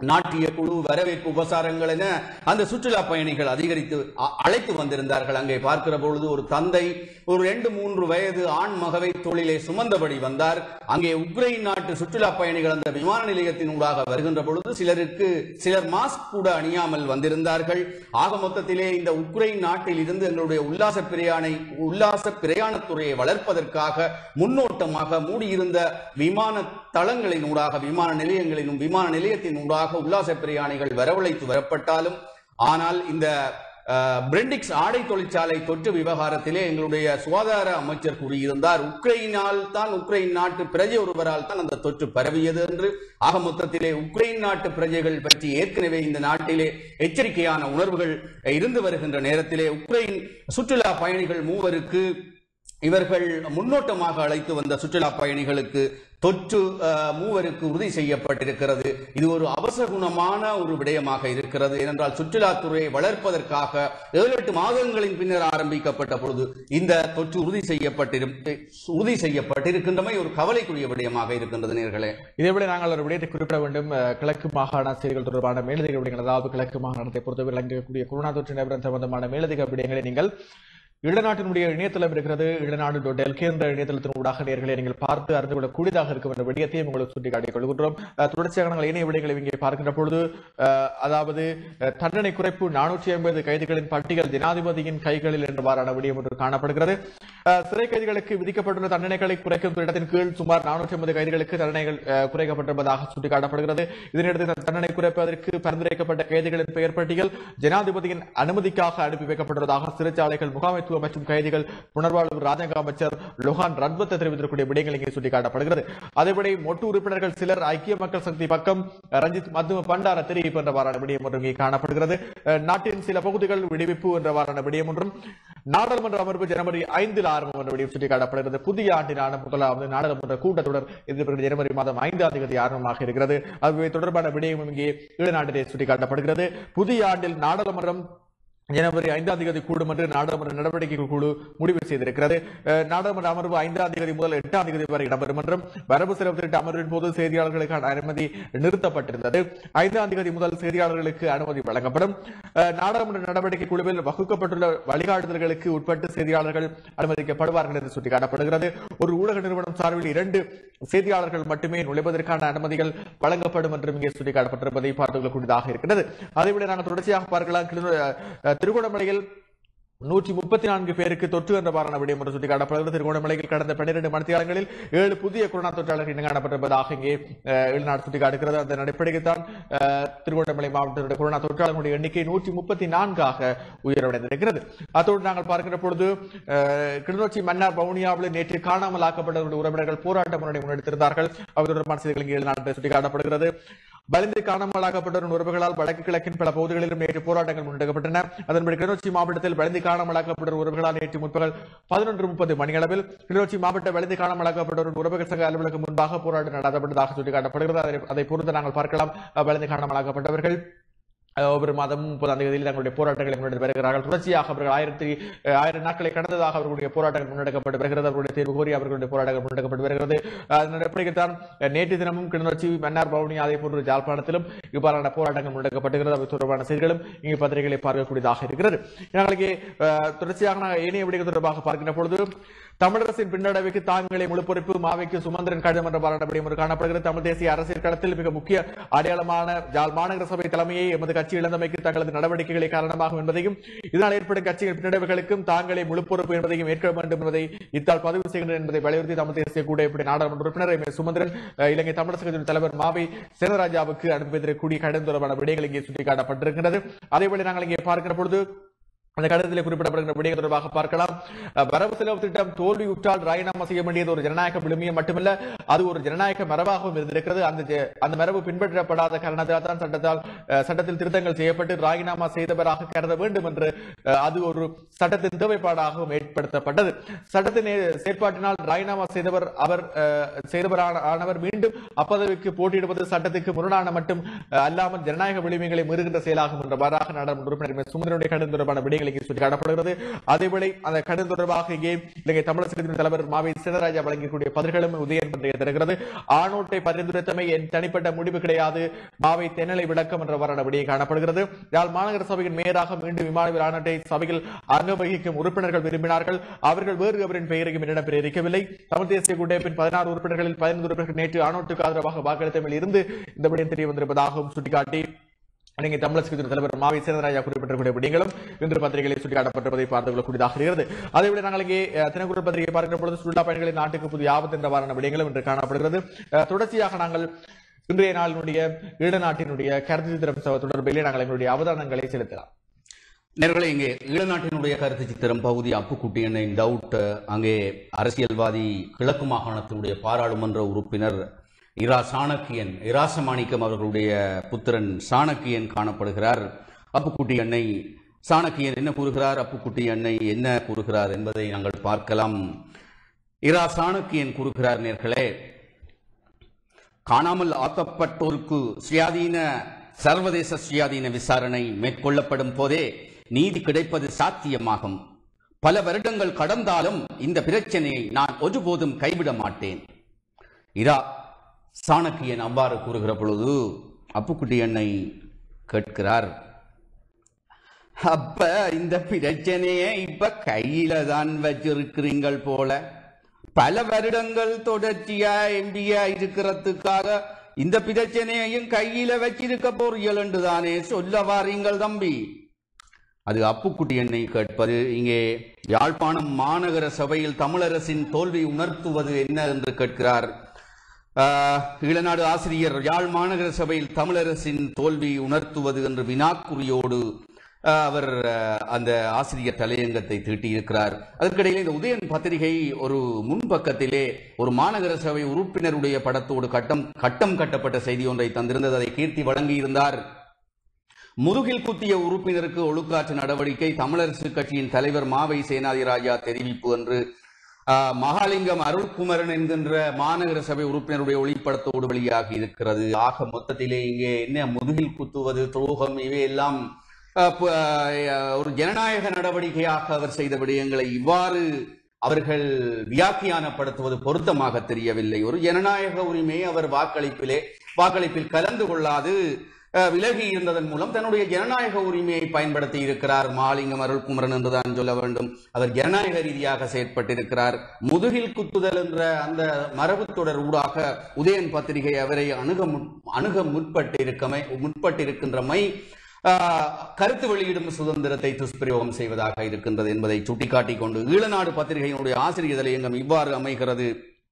Speaker 2: நாட்டிய குழு வரவேற்பு உபசாரங்கள் என அந்த சுற்றுலா பயணிகள் அதிகரித்து அ- அழைத்து வந்திருந்தார்கள் அங்கே பார்க்கிற பொழுது ஒரு தந்தை ஒரு ரெண்டு மூன்று வயது ஆண் மகவை தொழிலை சுமந்தபடி வந்தார் அங்கே உக்ரைன் நாட்டு சுற்றுலா பயணிகள் அந்த விமான நிலையத்தின் ஊடாக வருகின்ற பொழுது சிலருக்கு சிலர் மாஸ்க் கூட அணியாமல் வந்திருந்தார்கள் ஆக மொத்தத்திலே இந்த உக்ரைன் நாட்டில் இருந்து எங்களுடைய உல்லாச பிரயாணை உல்லாச பிரயாணத்துறையை வளர்ப்பதற்காக முன்னோட்டமாக மூடியிருந்த விமான தளங்களின் ஊடாக விமான நிலையங்களிலும் விமான நிலையத்தின் ஊடாக உல்லாச பிரயாணிகள் வரவழைத்து வரப்பட்டாலும் ஆனால் இந்த அஹ், பிரெண்டிக்ஸ் ஆடை தொழிற்சாலை தொற்று விவகாரத்திலே எங்களுடைய சுகாதார அமைச்சர் கூறியிருந்தார் உக்ரைனால் தான் உக்ரைன் நாட்டு பிரஜை ஒருவரால் தான் அந்த தொற்று பரவியது என்று ஆக மொத்தத்திலே உக்ரைன் நாட்டு பிரஜைகள் பற்றி ஏற்கனவே இந்த நாட்டிலே எச்சரிக்கையான உணர்வுகள் இருந்து வருகின்ற நேரத்திலே உக்ரைன் சுற்றுலா பயணிகள் மூவருக்கு இவர்கள் முன்னோட்டமாக அழைத்து வந்த சுற்றுலா பயணிகளுக்கு தொற்று அஹ், மூவருக்கு உறுதி செய்யப்பட்டிருக்கிறது இது ஒரு அவசகுணமான ஒரு விடயமாக இருக்கிறது ஏனென்றால் சுற்றுலாத்துறையை வளர்ப்பதற்காக ஏழு எட்டு மாதங்களின் பின்னர் ஆரம்பிக்கப்பட்ட பொழுது இந்த தொற்று உறுதி செய்யப்பட்டிரு உறுதி செய்யப்பட்டிருக்கின்றமை ஒரு கவலைக்குரிய விடயமாக இருக்கின்றது நேர்களே
Speaker 1: இதேபோல நாங்கள் ஒரு விடயத்தை குறிப்பிட வேண்டும் அஹ், கிழக்கு மாகாண செய்திகள் தொடர்பான மேலதிக விடயங்கள் அதாவது கிழக்கு மாகாணத்தை பொறுத்தவரை விளங்கக்கூடிய கொரோனா தொற்று நிலவரம் சம்பந்தமான மேலதிக விடயங்களை நீங்கள் ஈழநாட்டினுடைய இணையதளம் இருக்கிறது ஈழநாடு டாட் எல்கே என்ற இணையதளத்தின் ஊடாக நேர்களை நீங்கள் பார்த்து அறிந்து கொள்ளக்கூடியதாக இருக்கும் என்ற விடயத்தையும் உங்களுக்கு சுட்டிக்காட்டிக் கொள்கின்றோம் அஹ், தொடர்ச்சியாக நாங்கள் இணைய விடயங்களை இங்கே பார்க்கின்ற பொழுது அஹ், அதாவது அஹ், தண்டனை குறைப்பு நானூற்றி ஐம்பது கைதிகளின் பட்டியல் ஜனாதிபதியின் கைகளில் என்றவாறான விடயம் ஒன்று காணப்படுகிறது அஹ், சிறை கைதிகளுக்கு விதிக்கப்பட்டுள்ள தண்டனைகளை குறைக்கும் திட்டத்தின் கீழ் சுமார் நானூற்றி ஐம்பது கைதிகளுக்கு தண்டனைகள் அஹ், குறைக்கப்பட்டிருப்பதாக சுட்டிக்காட்டப்படுகிறது இதனிடையே இந்த தண்டனை குறைப்பதற்கு பரிந்துரைக்கப்பட்ட கைதிகளின் பெயர் பட்டியல் ஜனாதிபதியின் அனுமதிக்காக அனுப்பி வைக்கப்பட்டுள்ளதாக சிறைச்சாலைகள் முகாமைத்துவ மற்றும் கைதிகள் புனர்வாழ்வு ராஜாங்க அமைச்சர் லொஹான் ரத்வத்த தெரிவித்திருக்கூடிய விடயங்கள் இங்கே சுட்டிக்காட்டப்படுகிறது அதேபடி மொட்டு உறுப்பினர்கள் சிலர் ஐக்கிய மக்கள் சக்தி பக்கம் ரஞ்சித் மத்துவ பண்டார தெரிவிப்பு என்றவாறான விடயம் ஒன்றும் இங்கே காணப்படுகிறது அஹ், நாட்டின் சில பகுதிகள் விடுவிப்பு என்றவாறான விடயம் ஒன்றும் நாடாளுமன்ற அமர்வு ஜனவரி ஐந்தில் ஆரம்பம் என்ற விடயம் சுட்டிக்காட்டப்படுகிறது புதிய ஆண்டினான முதலாவது நாடாளுமன்ற கூட்டத்தொடர் எதிர்வரும் ஜனவரி மாதம் ஐந்தாம் தேதி ஆரம்பமாக இருக்கிறது அது தொடர்பான விடயமும் இங்கே ஈழநாட்டிலே சுட்டிக்காட்டப்படுகிறது புதிய ஆண்டில் நாடாளுமன்றம் ஜனவரி ஐந்தாம் தேதி கூடும் என்று நாடாளுமன்ற நடவடிக்கைகள் குழு முடிவு செய்திருக்கிறது அஹ், நாடாளுமன்ற அமர்வு ஐந்தாம் தேதி முதல் எட்டாம் தேதி வரை இடம்பெறும் என்றும் வரவு செலவு திட்ட அமர்வின் போது செய்தியாளர்களுக்கான அனுமதி நிறுத்தப்பட்டிருந்தது ஐந்தாம் தேதி முதல் செய்தியாளர்களுக்கு அனுமதி வழங்கப்படும் அஹ், நாடாளுமன்ற நடவடிக்கை குழுவில் வகுக்கப்பட்டுள்ள வழிகாட்டுதல்களுக்கு உட்பட்டு செய்தியாளர்கள் அனுமதிக்கப்படுவார்கள் என்று சுட்டிக்காட்டப்படுகிறது ஒரு ஊடக நிறுவனம் சார்பில் இரண்டு செய்தியாளர்கள் மட்டுமே நுழைவதற்கான அனுமதிகள் வழங்கப்படும் என்றும் இங்கே சுட்டிக்காட்டப்பட்டிருப்பதை பார்த்துக் கொள்ளக்கூடியதாக இருக்கிறது அதைவிட நாங்கள் தொடர்ச்சியாக பார்க்கலாம் கிளிநொ- அஹ், திருகோணமலையில் நூற்றி முப்பத்தி நான்கு பேருக்கு தொற்று என்ற வாரண விடயம் என்று சுட்டிக்காட்டப்படுகிறது திருகோணமலையில் கடந்த பன்னிரண்டு மணித்தியாலங்களில் ஏழு புதிய கொரோனா தொற்றாளர்கள் இனங்காணப்பட்டிருப்பதாக இங்கே அஹ், வெளிநாடு சுட்டிக்காட்டுகிறது அந்த அடிப்படையில் தான் அஹ், திருகோணமலை மாவட்டத்தினுடைய கொரோனா தொற்றாளர்களுடைய எண்ணிக்கை நூற்றி முப்பத்தி நான்காக உயர்வடைந்திருக்கிறது அத்தோடு நாங்கள் பார்க்கிற பொழுது அஹ், கிளிநொச்சி மன்னார் வவுனியாவில் நேற்று காணாமல் ஆக்கப்பட்டவர்களுடைய உறவினர்கள் போராட்ட முன்னணி முன்னெடுத்திருந்தார்கள் அவர் தொடர்பான செய்திகள் இங்கே வெளிநாட்டில் சுட்டிக்காட்டப்படுகிறது வலிந்து காணாமலாக்கப்பட்டவரின் உறவுகளால் வடக்கு கிழக்கின் பல பகுதிகளிலும் நேற்று போராட்டங்கள் முன்னெடுக்கப்பட்டன அதன்படி கிளிநொச்சி மாவட்டத்தில் வலிந்து காணாமலாக்கப்பட்ட உறவுகளால் நேற்று முற்பகல் பதினொன்று முப்பது மணியளவில் கிளிநொச்சி மாவட்ட வலிந்து காணாமலாக்கப்பட்டவரின் உறவுகள் சங்க அலுவலகம் முன்பாக போராட்டம் நடத்தப்பட்டதாக சுட்டிக்காட்டப்படுகிறது அதை- அதை பொறுத்து நாங்கள் பார்க்கலாம் அஹ், வலிந்து காணாமலாக்கப்பட்டவர்கள் அஹ், ஒவ்வொரு மாதமும் முப்பதாம் தேதியில் தங்களுடைய போராட்டங்களை முன்னெடுத்து வருகிறார்கள் தொடர்ச்சியாக அவர்கள் ஆயிரத்தி அஹ், ஆயிரம் நாட்களை கடந்ததாக அவர்களுடைய போராட்டங்கள் முன்னெடுக்கப்பட்டு வருகிறது அவர்களுடைய தேர்வு கோரி அவர்களுடைய போராட்டங்கள் முன்னெடுக்கப்பட்டு வருகிறது அதன் அடிப்படையில் தான் அஹ், நேற்று தினமும் கிளிநொச்சி மன்னார் பவுனி அதே போன்று ஜாழ்ப்பாணத்திலும் இவ்வாறான போராட்டங்கள் முன்னெடுக்கப்படுகிறது அவை தொடர்பான செய்திகளும் இங்கே பத்திரிகைகளை பார்க்கக்கூடியதாக இருக்கிறது நாளைக்கு அஹ், தொடர்ச்சியாக நாங்கள் ஏனைய விடயங்கள் தொடர்பாக பார்க்கின்ற பொழுது தமிழரசின் பின்னடைவுக்கு தாங்களே முழு பொறுப்பு மாவைக்கு சுமந்திரன் கடிதம் என்ற பாராட்டப்படி ஒன்று காணப்படுகிறது தமிழ் தேசிய அரசியல் களத்தில் மிக முக்கிய அடையாளமான ஜாழ் மாநகர சபை தலைமையை எமது கட்சி இழந்தமைக்கு தங்களது நடவடிக்கைகளை காரணமாகும் என்பதையும் இதனால் ஏற்படும் கட்சியின் பின்னடைவுகளுக்கும் தாங்களே முழு பொறுப்பு என்பதையும் ஏற்க வேண்டும் என்பதை இத்தால் பதிவு செய்கின்றனர் என்பதை வலியுறுத்தி தமிழ் தேசிய கூட இப்படி நாடாளுமன்ற உறுப்பினர் எம். சுமந்திரன் அஹ், இலங்கை தமிழரசு கட்சியின் தலைவர் மாவை சேனராஜாவுக்கு அனுப்பியதற்குரிய கடிதம் தொடர்பான விடயங்கள் இங்கே சுட்டிக்காட்டப்பட்டிருக்கிறது அதேபோல நாங்கள் இங்கே பார்க்கிற பொழுது அந்த கடிதத்தில் குறிப்பிடப்படுகிற விடயங்கள் தொடர்பாக பார்க்கலாம் அஹ், வரவு செலவு திட்டம் தோல்வியுற்றால் ராஜினாமா செய்ய வேண்டியது ஒரு ஜனநாயக விழுமியம் மட்டுமல்ல அது ஒரு ஜனநாயக மரபாகவும் இருந்திருக்கிறது அந்த ஜ- அந்த மரபு பின்பற்றப்படாத காரணத்தால் தான் சட்டத்தால் அஹ், சட்டத்தில் திருத்தங்கள் செய்யப்பட்டு ராஜினாமா செய்தவராக கருத வேண்டும் என்று அஹ், அது ஒரு சட்டத்தின் தேவைப்பாடாகவும் ஏற்படுத்தப்பட்டது சட்டத்தின் ஏ- செயற்பாட்டினால் ராஜினாமா செய்தவர் அவர் அஹ், செய்தவரான ஆனவர் மீண்டும் அப்பதவிக்கு போட்டியிடுவது சட்டத்துக்கு முரணான மட்டும் அஹ், அல்லாமல் ஜனநாயக விழுமியங்களை மீறுகின்ற செயலாகும் என்றவாறாக நாடாளுமன்ற உறுப்பினர் எம். சுமந்திரனுடைய கடிதம் தொடர்பான விடயங்கள் விடயங்கள் இங்கே சுட்டிக்காட்டப்படுகிறது அதேவேளை அந்த கடிதம் தொடர்பாக இங்கே இலங்கை தமிழரசு கட்சியின் தலைவர் மாவை சினராஜா வழங்கக்கூடிய பதில்களும் உதயன் பற்றிய தருகிறது ஆணோட்டை பரிந்துரைத்தமை என் தனிப்பட்ட முடிவு கிடையாது மாவை தென்னலை விளக்கம் என்ற வரண விடயம் காணப்படுகிறது யாழ் மாநகர சபையின் மேயராக மீண்டும் விமானவில் ஆணோட்டை சபையில் அங்கம் வகிக்கும் உறுப்பினர்கள் விரும்பினார்கள் அவர்கள் வேறு அவரின் பெயரையும் என்னிடம் பெயரிக்கவில்லை தமிழ் தேசிய கூட்டமைப்பின் பதினாறு உறுப்பினர்களில் பதினைந்து உறுப்பினர்கள் நேற்று ஆணோட்டுக்கு ஆதரவாக வாக்களித்தமையில் இருந்து இந்த விடயம் தெரிய வந்திருப்பதாகவும் சுட்டிக்காட்டி நீங்க தமிழக கட்சியின் தலைவர் மாவி சேனராஜா குறிப்பிட்டிருக்கூடிய விடயங்களும் இன்று பத்திரிகைகளில் சுட்டிக்காட்டப்பட்டிருப்பதை பார்த்து கொள்ளக்கூடியதாக இருக்கிறது அதேபோல நாங்கள் இங்கே அஹ், தினக்குரல் பத்திரிகை பார்க்கிற பொழுது சுற்றுலா பயணிகளின் நாட்டுக்கு புதிய ஆபத்து என்ற வாரான விடயங்களும் இன்று காணப்படுகிறது அஹ், தொடர்ச்சியாக நாங்கள் இன்றைய நாளினுடைய ஈழ நாட்டினுடைய கருத்து சித்திரம் ச- தொடர்பிலே நாங்கள் எங்களுடைய அவதானங்களை செலுத்தலாம்
Speaker 2: நேர்களே இங்கே ஈழநாட்டினுடைய கருத்து சித்திரம் பகுதி அப்புக்குட்டி எண்ணெய் டவுட் அங்கே அரசியல்வாதி கிழக்கு மாகாணத்தினுடைய பாராளுமன்ற உறுப்பினர் இரா சாணக்கியன் இராசமாணிக்கம் அவர்களுடைய புத்திரன் சாணக்கியன் காணப்படுகிறார் அப்புக்குட்டி எண்ணெய் சாணக்கியன் என்ன கூறுகிறார் அப்புக்குட்டி எண்ணெய் என்ன கூறுகிறார் என்பதை நாங்கள் பார்க்கலாம் இரா சாணக்கியன் கூறுகிறார் நேர்களே காணாமல் ஆக்கப்பட்டோருக்கு சுயாதீன சர்வதேச சுயாதீன விசாரணை மேற்கொள்ளப்படும் போதே நீதி கிடைப்பது சாத்தியமாகும் பல வருடங்கள் கடந்தாலும் இந்த பிரச்சனையை நான் ஒருபோதும் கைவிட மாட்டேன் இரா சாணக்கியன் அவ்வாறு கூறுகிற பொழுது அப்புக்குட்டி என்னை கேட்கிறார் அப்ப இந்த பிரச்சனையை இப்ப கையில தான் வச்சிருக்கிறீங்கள் போல பல வருடங்கள் தொடர்ச்சியா எம்பியா இருக்கிறதுக்காக இந்த பிரச்சனையையும் கையில வச்சிருக்க போறீர்கள் என்று தானே சொல்ல வாரீங்கள் தம்பி அது அப்புக்குட்டி என்னை கேட்பது இங்கே யாழ்ப்பாணம் மாநகர சபையில் தமிழரசின் தோல்வி உணர்த்துவது என்ன என்று கேட்கிறார் ஆஹ், ஈழநாடு ஆசிரியர் யாழ் மாநகர சபையில் தமிழரசின் தோல்வி உணர்த்துவது என்று வினாக்குறியோடு ஆஹ், அவர் ஆஹ், அந்த ஆசிரியர் தலையங்கத்தை தீட்டியிருக்கிறார் அதற்கிடையில் இந்த உதயன் பத்திரிகை ஒரு முன்பக்கத்திலே ஒரு மாநகர சபை உறுப்பினருடைய படத்தோடு கட்டம் கட்டம் கட்டப்பட்ட செய்தி ஒன்றை தந்திருந்தது அதை கீர்த்தி வழங்கியிருந்தார் முதுகில் குத்திய உறுப்பினருக்கு ஒழுக்காற்று நடவடிக்கை தமிழரசு கட்சியின் தலைவர் மாவை சேனாதிராஜா தெரிவிப்பு என்று ஆ, மகாலிங்கம் அருள்குமரன் என்கின்ற மாநகர சபை உறுப்பினருடைய ஒளிப்படத்தோடு வெளியாகி இருக்கிறது ஆக மொத்தத்திலே இங்கே என்ன முதுகில் குத்துவது துரோகம் இவையெல்லாம் ஆ, ப- ஆ, ஒரு ஜனநாயக நடவடிக்கையாக அவர் செய்த விடயங்களை இவ்வாறு அவர்கள் வியாக்கியானப்படுத்துவது பொருத்தமாக தெரியவில்லை ஒரு ஜனநாயக உரிமையை அவர் வாக்களிப்பிலே வாக்களிப்பில் கலந்து கொள்ளாது அஹ், விலகி இருந்ததன் மூலம் தன்னுடைய ஜனநாயக உரிமையை பயன்படுத்தி இருக்கிறார் மாலிங்கம் அருள்குமரன் என்றுதான் சொல்ல வேண்டும் அவர் ஜனநாயக ரீதியாக செயற்பட்டிருக்கிறார் முதுகில் குத்துதல் என்ற அந்த மரபு தொடர் ஊடாக உதயன் பத்திரிகை அவரை அணுக முற்- அணுக முற்பட்டிருக்கமை முற்பட்டிருக்கின்றமை ஆஹ், கருத்து வெளியிடும் சுதந்திரத்தை துஷ்பிரயோகம் செய்வதாக இருக்கின்றது என்பதை சுட்டிக்காட்டிக் கொண்டு ஈழநாடு பத்திரிகையினுடைய ஆசிரியர் தலையங்கம் இவ்வாறு அமைகிறது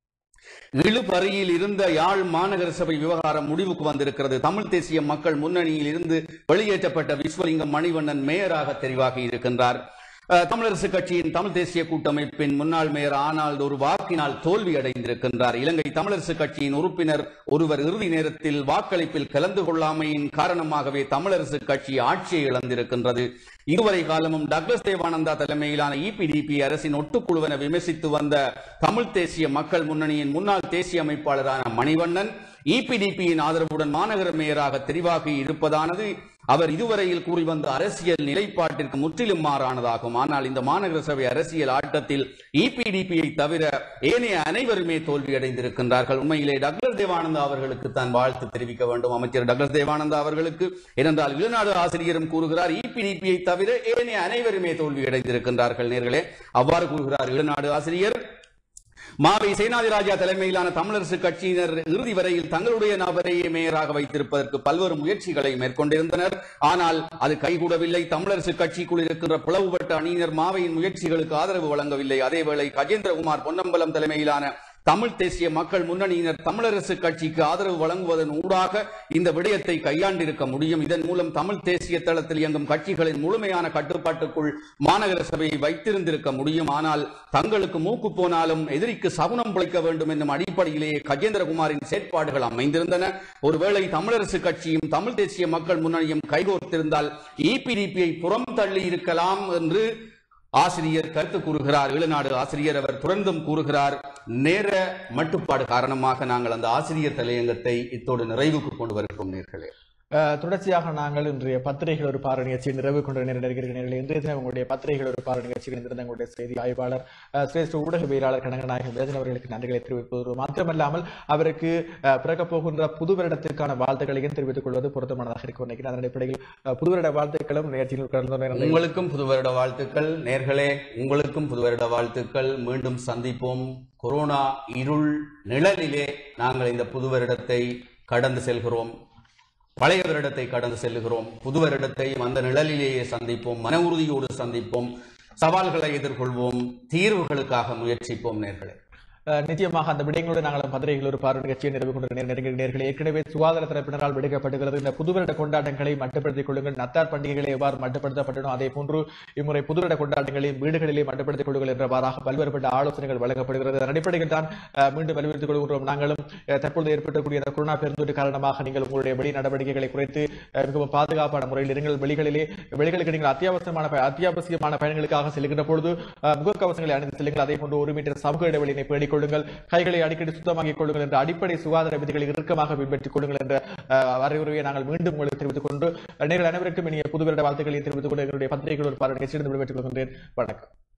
Speaker 2: இழுபறியில் இருந்த யாழ் மாநகர சபை விவகாரம் முடிவுக்கு வந்திருக்கிறது தமிழ் தேசிய மக்கள் முன்னணியில் இருந்து வெளியேற்றப்பட்ட விஸ்வலிங்கம் மணிவண்ணன் மேயராக தெரிவாகி இருக்கின்றார் அஹ், தமிழரசு கட்சியின் தமிழ் தேசிய கூட்டமைப்பின் முன்னாள் மேயர் ஆனால் ஒரு வாக்கினால் தோல்வி அடைந்திருக்கின்றார் இலங்கை தமிழரசு கட்சியின் உறுப்பினர் ஒருவர் இறுதி நேரத்தில் வாக்களிப்பில் கலந்து கொள்ளாமையின் காரணமாகவே தமிழரசு கட்சி ஆட்சியை இழந்திருக்கின்றது இதுவரை காலமும் டக்ளஸ் தேவானந்தா தலைமையிலான இபிடிபி அரசின் ஒட்டுக்குழுவென விமர்சித்து வந்த தமிழ் தேசிய மக்கள் முன்னணியின் முன்னாள் தேசிய அமைப்பாளரான மணிவண்ணன் இபிடிபியின் ஆதரவுடன் மாநகர மேயராக தெரிவாகி இருப்பதானது அவர் இதுவரையில் கூறி வந்த அரசியல் நிலைப்பாட்டிற்கு முற்றிலும் மாறானதாகும் ஆனால் இந்த மாநகர சபை அரசியல் ஆட்டத்தில் இபிடிபியை தவிர ஏனைய அனைவருமே தோல்வியடைந்திருக்கின்றார்கள் உண்மையிலே டக்ளஸ் தேவானந்தா அவர்களுக்கு தான் வாழ்த்து தெரிவிக்க வேண்டும் அமைச்சர் டக்ளஸ் தேவானந்தா அவர்களுக்கு ஏனென்றால் வெளிநாடு ஆசிரியரும் கூறுகிறார் இபிடிபியை தவிர ஏனைய அனைவருமே தோல்வியடைந்திருக்கின்றார்கள் நேர்களே அவ்வாறு கூறுகிறார் இளநாடு ஆசிரியர் மாவை சேனாதிராஜா தலைமையிலான தமிழரசு கட்சியினர் இறுதி வரையில் தங்களுடைய நபரையே மேயராக வைத்திருப்பதற்கு பல்வேறு முயற்சிகளை மேற்கொண்டிருந்தனர் ஆனால் அது கைகூடவில்லை தமிழரசு கட்சிக்குள் இருக்கின்ற பிளவுபட்ட அணியினர் மாவையின் முயற்சிகளுக்கு ஆதரவு வழங்கவில்லை அதேவேளை கஜேந்திரகுமார் பொன்னம்பலம் தலைமையிலான தமிழ் தேசிய மக்கள் முன்னணியினர் தமிழரசு கட்சிக்கு ஆதரவு வழங்குவதன் ஊடாக இந்த விடயத்தை கையாண்டிருக்க முடியும் இதன் மூலம் தமிழ் தேசிய தளத்தில் இயங்கும் கட்சிகளின் முழுமையான கட்டுப்பாட்டுக்குள் மாநகர சபையை வைத்திருந்திருக்க முடியும் ஆனால் தங்களுக்கு மூக்கு போனாலும் எதிரிக்கு சகுனம் பிழைக்க வேண்டும் என்னும் அடிப்படையிலேயே கஜேந்திரகுமாரின் செயற்பாடுகள் அமைந்திருந்தன ஒருவேளை தமிழரசு கட்சியும் தமிழ் தேசிய மக்கள் முன்னணியும் கைகோர்த்திருந்தால் இபிடிபியை புறம் தள்ளி இருக்கலாம் என்று ஆசிரியர் கருத்து கூறுகிறார் ஈழநாடு ஆசிரியர் அவர் தொடர்ந்தும் கூறுகிறார் நேர மட்டுப்பாடு காரணமாக நாங்கள் அந்த ஆசிரியர் தலையங்கத்தை இத்தோடு நிறைவுக்கு கொண்டு வருகிறோம் நேர்களே
Speaker 1: அஹ், தொடர்ச்சியாக நாங்கள் இன்றைய பத்திரிகைகள் ஒரு பார்வை நிகழ்ச்சியை நிறைவு கொண்டு நெருங்கியிருக்கிறீர்கள் இன்றைய தினம் உங்களுடைய பத்திரிகைகள் ஒரு பார்வை நிகழ்ச்சியில் இருந்திருந்த உங்களுடைய செய்தி ஆய்வாளர் அஹ், சிரேஷ்ட ஊடகவியலாளர் கனகநாயகம் வேதன் அவர்களுக்கு நன்றிகளை தெரிவிப்பது மாத்திரமல்லாமல் அவருக்கு அஹ், பிறக்கப் போகின்ற புது வருடத்திற்கான வாழ்த்துக்களையும் தெரிவித்துக் கொள்வது பொருத்தமானதாக இருக்கும் நினைக்கிறேன் அதன் அடிப்படையில் அஹ், புது வருட வாழ்த்துக்களும் நிகழ்ச்சியில் கலந்து கொண்ட
Speaker 2: உங்களுக்கும் புது வருட வாழ்த்துக்கள் நேர்களே உங்களுக்கும் புது வருட வாழ்த்துக்கள் மீண்டும் சந்திப்போம் கொரோனா இருள் நிழலிலே நாங்கள் இந்த புது வருடத்தை கடந்து செல்கிறோம் பழைய வருடத்தை கடந்து செல்லுகிறோம் புது வருடத்தையும் அந்த நிழலிலேயே சந்திப்போம் மன உறுதியோடு சந்திப்போம் சவால்களை எதிர்கொள்வோம் தீர்வுகளுக்காக முயற்சிப்போம் நேர்களே
Speaker 1: அஹ் நிச்சயமாக அந்த விடயங்களோடு நாங்கள் பத்திரிகைகள் ஒரு பார்வை நிகழ்ச்சியை நிறைவு கொண்டு நெருங்கிய நேர்கள் ஏற்கனவே சுகாதார தரப்பினரால் விடுக்கப்படுகிறது இந்த புதுவருட கொண்டாட்டங்களை மட்டுப்படுத்திக் கொள்ளுங்கள் நத்தார் பண்டிகைகளை எவ்வாறு மட்டுப்படுத்தப்பட்டனோ அதே போன்று இம்முறை புதுவருட கொண்டாட்டங்களையும் வீடுகளிலே மட்டுப்படுத்திக் கொள்ளுங்கள் என்றவாறாக பல்வேறுபட்ட ஆலோசனைகள் வழங்கப்படுகிறது அதன் அடிப்படையில் தான் அஹ், மீண்டும் வலியுறுத்திக் கொள்கின்றோம் நாங்களும் அஹ், தற்பொழுது ஏற்பட்டக்கூடிய இந்த கொரோனா பெருந்தொற்று காரணமாக நீங்கள் உங்களுடைய வெளி நடவடிக்கைகளை குறைத்து அஹ், மிகவும் பாதுகாப்பான முறையில் இருங்கள் வெளிகளிலே வெளிகளுக்கு நீங்கள் அத்தியாவசியமான ப- அத்தியாவசியமான பயணங்களுக்காக செல்கின்ற பொழுது அஹ், முகக்கவசங்களை அணிந்து செல்லுங்கள் அதே போன்று ஒரு மீட்டர் சமூக இடைவெளியினை பேணிக் கொள்ளுங்கள் கைகளை அடிக்கடி சுத்தமாக்கிக் கொள்ளுங்கள் என்ற அடிப்படை சுகாதார விதிகளை இறுக்கமாக பின்பற்றிக் கொள்ளுங்கள் என்ற அஹ், அறிவுரையை நாங்கள் மீண்டும் உங்களுக்கு தெரிவித்துக் கொண்டு நேரில் அனைவருக்கும் இனிய புது வருட வாழ்த்துக்களை தெரிவித்துக் கொண்டு எங்களுடைய பத்திரிகைகள் ஒரு பார்வை நிகழ்ச்சியிலிருந்து விடைபெற்றுக் கொள்கின்றேன் வணக்கம்